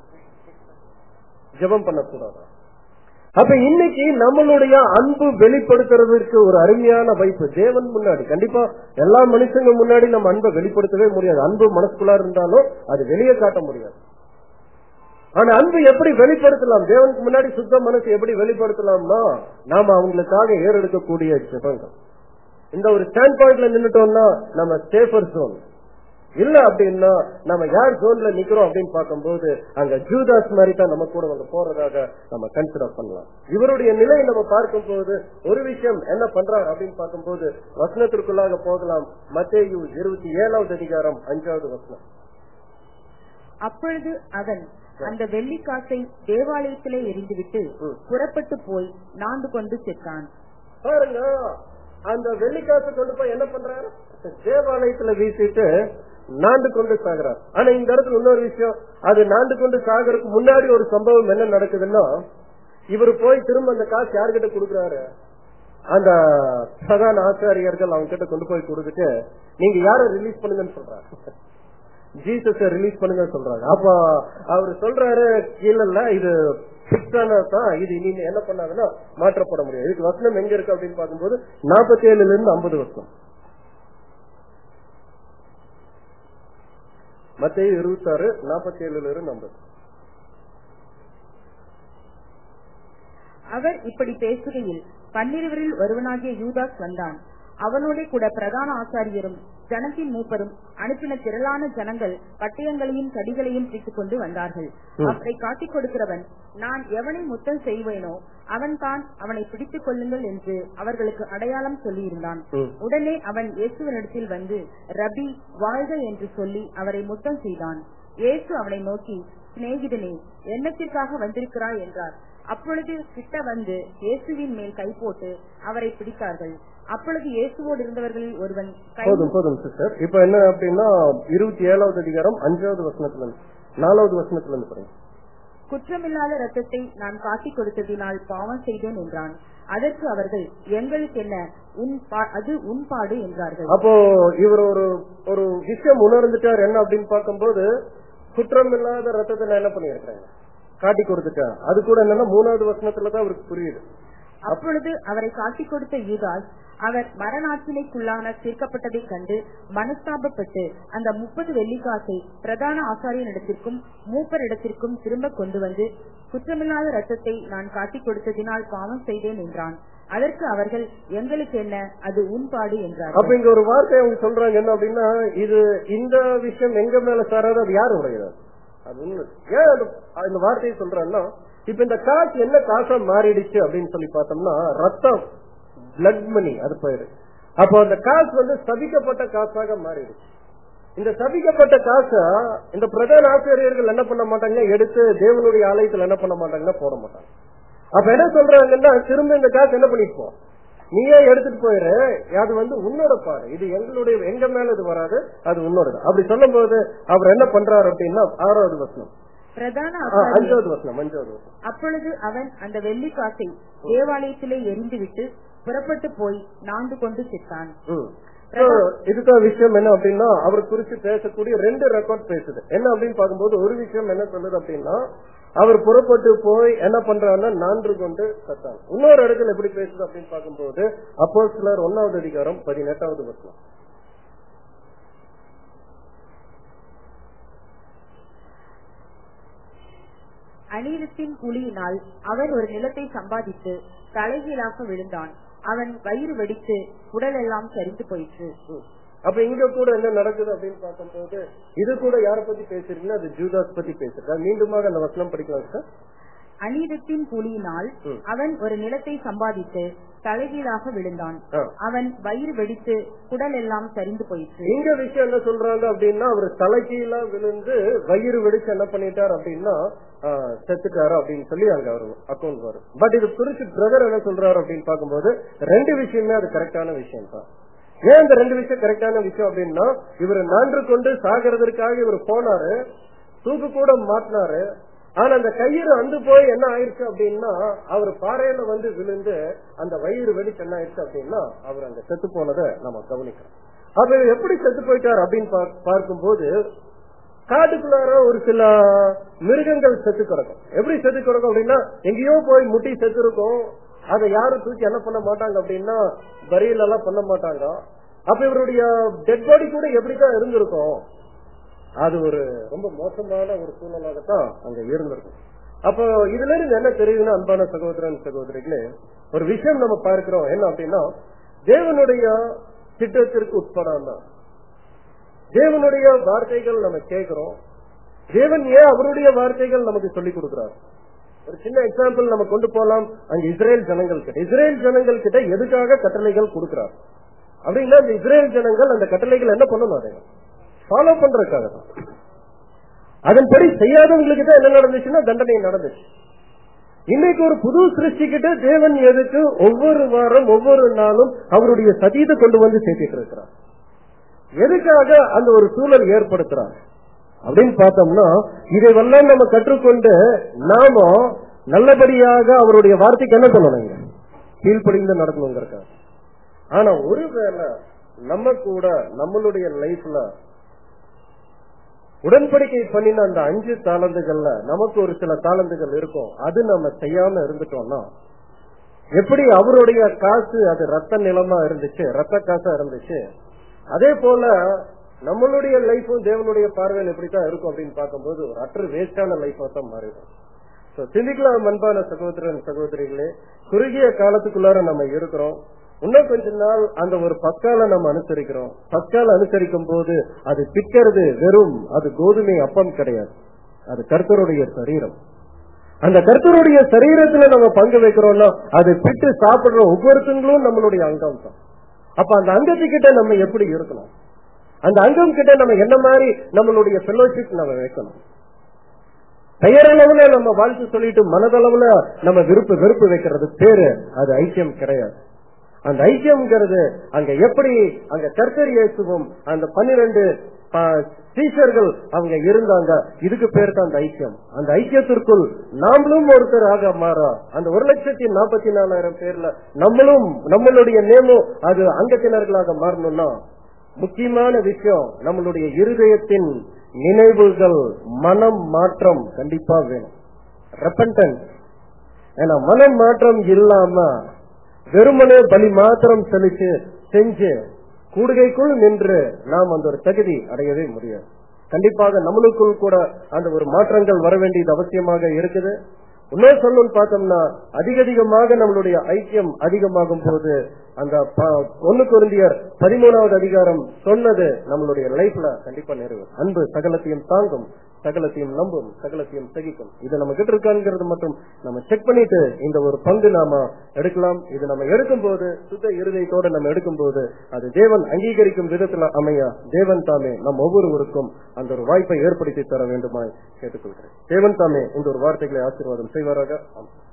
ஜெபம் பண்ணக்கூடாதா அப்ப இன்னைக்கு நம்மளுடைய அன்பு வெளிப்படுத்துறதுக்கு ஒரு அருமையான வாய்ப்பு தேவன் முன்னாடி கண்டிப்பா எல்லா மனுஷங்க முன்னாடி நம்ம அன்பை வெளிப்படுத்தவே முடியாது அன்பு மனசுக்குள்ளா இருந்தாலும் அது வெளியே காட்ட முடியாது ஆனா அன்பு எப்படி வெளிப்படுத்தலாம் தேவனுக்கு முன்னாடி சுத்த மனசு எப்படி வெளிப்படுத்தலாம்னா நாம அவங்களுக்காக ஏறெடுக்கக்கூடிய ஜெபங்கள் இந்த ஒரு ஸ்டாண்ட் பாயிண்ட்ல நின்னுட்டோம்னா நம்ம சேஃபர் ஜோன் இல்ல அப்படின்னா நம்ம யார் ஜோன்ல நிக்கிறோம் அப்படின்னு பார்க்கும்போது அங்க ஜூதாஸ் மாதிரி தான் நம்ம கூட வந்து போறதாக நம்ம கன்சிடர் பண்ணலாம் இவருடைய நிலையை நம்ம பார்க்கும் போது ஒரு விஷயம் என்ன பண்றார் அப்படின்னு பார்க்கும்போது வசனத்திற்குள்ளாக போகலாம் மத்தேயு இருபத்தி ஏழாவது அதிகாரம் அஞ்சாவது வசனம் அப்பொழுது அவன் அந்த வெள்ளிக்காசை தேவாலயத்திலே எரிந்துவிட்டு ம். புறப்பட்டு போய் நாண்டு கொண்டு சென்றான் பாருங்க அந்த வெள்ளிக்காசு கொண்டு போய் என்ன பண்றாரு தேவாலயத்துல வீசிட்டு நாண்டு கொண்டு சாகுறார் ஆனா இந்த இடத்துல இன்னொரு விஷயம் அது நாண்டு கொண்டு சாகறதுக்கு முன்னாடி ஒரு சம்பவம் என்ன நடக்குதுன்னா இவர் போய் திரும்ப அந்த காசு யார்கிட்ட கொடுக்குறாரு அந்த சகான ஆச்சாரியர்கள் அவங்க கிட்ட கொண்டு போய் கொடுத்துட்டு நீங்க யார ரிலீஸ் பண்ணுங்கன்னு சொல்றாரு ஜீசஸ ரிலீஸ் பண்ணுங்க சொல்றாங்க அப்ப அவர் சொல்றாரு இல்ல இது பிக்ஸ் ஆனதான் இது நீங்க என்ன பண்ணாங்கன்னா மாற்றப்பட முடியாது இதுக்கு வசனம் எங்க இருக்கு அப்படின்னு பார்க்கும்போது நாற்பத்தி ஏழுல இருந்து ஐம்பது வருஷம் மத்திய இருபத்தி ஆறு நாற்பத்தி ஏழுல இருந்து ஐம்பது அவர் இப்படி பேசுகையில் பன்னிருவரில் ஒருவனாகிய யூதாஸ் வந்தான் அவனோட கூட பிரதான ஆசாரியரும் ஜனத்தின் மூப்பரும் அனுப்பின திரளான ஜனங்கள் பட்டயங்களையும் கடிகளையும் பிடித்துக் கொண்டு வந்தார்கள் ம். அவரை காட்டிக் கொடுக்கிறவன் நான் எவனை முத்தம் செய்வேனோ அவன் தான் அவனை பிடித்துக் கொள்ளுங்கள் என்று அவர்களுக்கு அடையாளம் சொல்லியிருந்தான் ம். உடனே அவன் இயேசுவினிடத்தில் வந்து ரபி வாழ்க என்று சொல்லி அவரை முத்தம் செய்தான் இயேசு அவனை நோக்கி சிநேகிதனே என்னத்திற்காக வந்திருக்கிறாய் என்றார் அப்பொழுது கிட்ட வந்து இயேசுவின் மேல் கை போட்டு அவரை பிடித்தார்கள் அப்பொழுது இயேசுவோடு இருந்தவர்களில் ஒருவன் கை போதும் போதும் சிஸ்டர் இப்ப என்ன அப்படின்னா இருபத்தி ஏழாவது அதிகாரம் அஞ்சாவது வசனத்துல இருந்து நாலாவது வசனத்துல இருந்து பாருங்க குற்றமில்லாத ரத்தத்தை நான் காட்டிக் கொடுத்ததினால் பாவம் செய்தேன் என்றான் அதற்கு அவர்கள் எங்களுக்கு என்ன உன் பா- அது உன் பாடு என்றார்கள் அப்போ இவர் ஒரு ஒரு விஷயம் உணர்ந்துட்டார் என்ன அப்படின்னு பார்க்கும்போது குற்றம் இல்லாத ரத்தத்தை நான் என்ன பண்ணிருக்கிறேன் காட்டி கொடுத்துட்டேன் அது கூட என்னன்னா மூணாவது வசனத்துல தான் அவருக்கு புரியுது அப்பொழுது அவரை காட்டிக் கொடுத்த யூதாஸ் அவர் மரணாட்சினைக்குள்ளான தீர்க்கப்பட்டதைக் கண்டு மனஸ்தாபப்பட்டு அந்த முப்பது வெள்ளிக்காசை பிரதான ஆசாரியனிடத்திற்கும் மூப்பரிடத்திற்கும் திரும்ப கொண்டு வந்து குற்றமில்லாத ரத்தத்தை நான் காட்டிக் கொடுத்ததினால் பாவம் செய்தேன் என்றான் அதற்கு அவர்கள் எங்களுக்கு என்ன அது உன்பாடு அப்ப என்றார்கள் இங்க ஒரு வார்த்தை அவங்க சொல்றாங்க என்ன அப்படின்னா இது இந்த விஷயம் எங்க மேல சாராது அது யார் உடையது அது உண்மை ஏன் அது- இந்த வார்த்தையை சொல்றேன்னா இப்ப இந்த காசு என்ன காசா மாறிடுச்சு அப்படின்னு சொல்லி பார்த்தோம்னா ரத்தம் பிளட் மணி அது பேரு அப்போ அந்த காசு வந்து சபிக்கப்பட்ட காசாக மாறிடுச்சு இந்த சபிக்கப்பட்ட காசை இந்த பிரதான ஆசிரியர்கள் என்ன பண்ண மாட்டாங்க எடுத்து தேவனுடைய ஆலயத்துல என்ன பண்ண மாட்டாங்கன்னா போட மாட்டாங்க அப்ப என்ன சொல்றாங்கன்னா திரும்ப இந்த காசு என்ன பண்ணிப்போம் நீயே எடுத்துட்டு போயிரு அது வந்து உன்னோட பாடு இது எங்களுடைய எங்க மேல இது வராது அது உன்னோடது அப்படி சொல்லும் போது அவர் என்ன பண்றாரு அப்படின்னா ஆறாவது வசனம் பிரதான ஆ, ஆசாரியர் அஞ்சாவது வசனம் அஞ்சாவது வசனம் அப்பொழுது அவன் அந்த வெள்ளிக்காசை தேவாலயத்திலே எரிந்துவிட்டு புறப்பட்டு போய் நான்கு கொண்டு செத்தான் ம். So, இதுதான் விஷயம் என்ன அப்படின்னா அவர் குறித்து பேசக்கூடிய ரெண்டு ரெக்கார்ட் பேசுது என்ன அப்படின்னு பார்க்கும்போது ஒரு விஷயம் என்ன சொல்லுது அப்படின்னா அவர் புறப்பட்டு போய் என்ன பண்றாருன்னா நான்கு கொண்டு சத்தாங்க இன்னொரு இடத்துல எப்படி பேசுது அப்படின்னு பார்க்கும்போது அப்போ சிலர் ஒன்னாவது அதிகாரம் பதினெட்டாவது வசனம் அநீதத்தின் குழியினால் அவன் ஒரு நிலத்தை சம்பாதித்து தலைகீழாக விழுந்தான் அவன் வயிறு வெடித்து உடலெல்லாம் சரிந்து போயிற்று ம். அப்ப இங்க கூட என்ன நடக்குது அப்படின்னு பார்க்கும்போது இது கூட யார பத்தி பேசுறீங்கன்னா அது ஜூதாஸ் பத்தி பேசுறா மீண்டுமாக அந்த வசனம் படிக்கலாம் சார் அநீதத்தின் குழியினால் ம். அவன் ஒரு நிலத்தை சம்பாதித்து தலைகீழாக விழுந்தான் ஆ. அவன் வயிறு வெடித்து குடலெல்லாம் சரிந்து போயிற்று இங்க விஷயம் என்ன சொல்றாங்க அப்படின்னா அவர் தலைகீழா விழுந்து வயிறு வெடிச்சு என்ன பண்ணிட்டார் அப்படின்னா ஆ, செத்துட்டாரு அப்படின்னு சொல்லி அங்க அவர் அக்கௌண்ட் வரும் பட் இது குறிச்சு பிரதர் என்ன சொல்றாரு அப்படின்னு பார்க்கும்போது ரெண்டு விஷயமே அது கரெக்டான விஷயம் தான் ஏன் இந்த ரெண்டு விஷயம் கரெக்டான விஷயம் அப்படின்னா இவர் நன்று கொண்டு சாகிறதற்காக இவர் போனாரு தூக்கு கூட மாட்டினாரு ஆனா அந்த கயிறு அந்து போய் என்ன ஆயிருச்சு அப்படின்னா அவர் பாறையில வந்து விழுந்து அந்த வயிறு வெடிச்சு என்ன ஆயிருச்சு அப்படின்னா அவர் அங்க செத்து போனதை நம்ம கவனிக்கிறோம் அப்ப இவர் எப்படி செத்து போயிட்டார் அப்படின்னு பா- பார்க்கும்போது காட்டுக்குள்ளார ஒரு சில மிருகங்கள் செத்து கிடக்கும் எப்படி செத்து கிடக்கும் அப்படின்னா எங்கேயோ போய் முட்டி செத்து இருக்கும் அதை யாரும் தூக்கி என்ன பண்ண மாட்டாங்க அப்படின்னா பரியல் எல்லாம் பண்ண மாட்டாங்க அப்ப இவருடைய டெட் பாடி கூட எப்படிதான் இருந்திருக்கும் அது ஒரு ரொம்ப மோசமான ஒரு சூழ்நிலாகத்தான் அங்க இருந்திருக்கும் அப்போ இதுல இருந்து என்ன தெரியுதுன்னா அன்பான சகோதரன் சகோதரிகளே ஒரு விஷயம் நம்ம பார்க்கிறோம் என்ன அப்படின்னா தேவனுடைய திட்டத்திற்கு உட்படாம தேவனுடைய வார்த்தைகள் நம்ம கேட்கிறோம் தேவன் ஏன் அவருடைய வார்த்தைகள் நமக்கு சொல்லிக் கொடுக்கிறார் ஒரு சின்ன எக்ஸாம்பிள் நம்ம கொண்டு போலாம் அங்க இஸ்ரேல் ஜனங்கள் கிட்ட இஸ்ரேல் ஜனங்கள் கிட்ட எதுக்காக கட்டளைகள் கொடுக்கிறார் அப்படின்னா அந்த இஸ்ரேல் ஜனங்கள் அந்த கட்டளைகள் என்ன பண்ணணும் அதை ஃபாலோ பண்றதுக்காக தான் அதன்படி செய்யாதவங்களுக்கு தான் என்ன நடந்துச்சுன்னா தண்டனை நடந்துச்சு இன்னைக்கு ஒரு புது சிருஷ்டிக்கிட்ட தேவன் எதுக்கு ஒவ்வொரு வாரம் ஒவ்வொரு நாளும் அவருடைய சதீதை கொண்டு வந்து சேர்த்திட்டு இருக்கிறார் எதுக்காக அந்த ஒரு சூழல் ஏற்படுத்துறாங்க அப்படின்னு பார்த்தோம்னா இதைவெல்லாம் நம்ம கற்றுக்கொண்டு நாம நல்லபடியாக அவருடைய வார்த்தைக்கு என்ன பண்ணணுங்க கீழ்ப்படிந்து நடக்கணுங்கிறக்காக ஆனா ஒருவேளை நம்ம கூட நம்மளுடைய லைஃப்ல உடன்படிக்கை பண்ணின அந்த அஞ்சு தாளந்துகள்ல நமக்கு ஒரு சில தாளந்துகள் இருக்கும் அது நம்ம செய்யாம இருந்துட்டோம்னா எப்படி அவருடைய காசு அது ரத்த நிலமா இருந்துச்சு ரத்த காசா இருந்துச்சு அதே போல நம்மளுடைய லைஃபும் தேவனுடைய பார்வையில் எப்படித்தான் இருக்கும் அப்படின்னு பார்க்கும்போது ஒரு அற்று வேஸ்டான லைஃபா தான் மாறிடும் So, சிந்திக்கலாம் அன்பான சகோதரன் சகோதரிகளே குறுகிய காலத்துக்குள்ளார நம்ம இருக்கிறோம் இன்னும் கொஞ்ச நாள் அந்த ஒரு பக்கால நம்ம அனுசரிக்கிறோம் பக்கால அனுசரிக்கும் போது அது பிக்கிறது வெறும் அது கோதுமை அப்பம் கிடையாது அது கர்த்தருடைய சரீரம் அந்த கர்த்தருடைய சரீரத்துல நம்ம பங்கு வைக்கிறோம்னா அது பிட்டு சாப்பிடுற ஒவ்வொருத்தங்களும் நம்மளுடைய அங்கம் தான் அப்ப அந்த அங்கத்துக்கிட்ட நம்ம எப்படி இருக்கணும் அந்த அங்கம் கிட்ட நம்ம என்ன மாதிரி நம்மளுடைய ஃபெலோஷிப் நம்ம வைக்கணும் பெயரளவுல நம்ம வாழ்த்து சொல்லிட்டு மனதளவுல நம்ம விருப்பு வெறுப்பு வைக்கிறது பேரு அது ஐக்கியம் கிடையாது அந்த ஐக்கியம்ங்கிறது அங்க எப்படி அங்க கர்த்தர் இயேசுவும் அந்த பன்னிரண்டு டீச்சர்கள் அவங்க இருந்தாங்க இதுக்கு பேர் தான் அந்த ஐக்கியம் அந்த ஐக்கியத்திற்குள் நாமளும் ஒருத்தராக மாறா அந்த ஒரு லட்சத்தி நாற்பத்தி நாலாயிரம் பேர்ல நம்மளும் நம்மளுடைய நேமும் அது அங்கத்தினர்களாக மாறணும்னா முக்கியமான விஷயம் நம்மளுடைய இருதயத்தின் நினைவுகள் மனம் மாற்றம் கண்டிப்பா வேணும் ரெப்பன்டன்ஸ் ஏன்னா மனம் மாற்றம் இல்லாம வெறுமனே பலி மாத்திரம் செலுத்தி செஞ்சு கூடுகைக்குள் நின்று நாம் அந்த ஒரு தகுதி அடையவே முடியாது கண்டிப்பாக நம்மளுக்குள் கூட அந்த ஒரு மாற்றங்கள் வர வேண்டியது அவசியமாக இருக்குது இன்னும் சொல்லணும்னு பார்த்தோம்னா அதிக அதிகமாக நம்மளுடைய ஐக்கியம் அதிகமாகும் போது அந்த ஒன்னு குருந்தியர் பதிமூணாவது அதிகாரம் சொன்னது நம்மளுடைய லைஃப்ல கண்டிப்பா நிறைவு அன்பு சகலத்தையும் தாங்கும் சகலத்தையும் நம்பும் சகலத்தையும் சகிக்கும் இது நம்ம கிட்ட இருக்காங்கிறது மட்டும் நம்ம செக் பண்ணிட்டு இந்த ஒரு பங்கு நாம எடுக்கலாம் இது நம்ம எடுக்கும் போது சுத்த இருதயத்தோட நம்ம எடுக்கும் போது அது தேவன் அங்கீகரிக்கும் விதத்துல அமைய தேவன் தாமே நம் ஒவ்வொருவருக்கும் அந்த ஒரு வாய்ப்பை ஏற்படுத்தி தர வேண்டுமாய் கேட்டுக்கொள்கிறேன் தேவன் தாமே இந்த ஒரு வார்த்தைகளை ஆசீர்வாதம் செய்வாராக ஆமாம்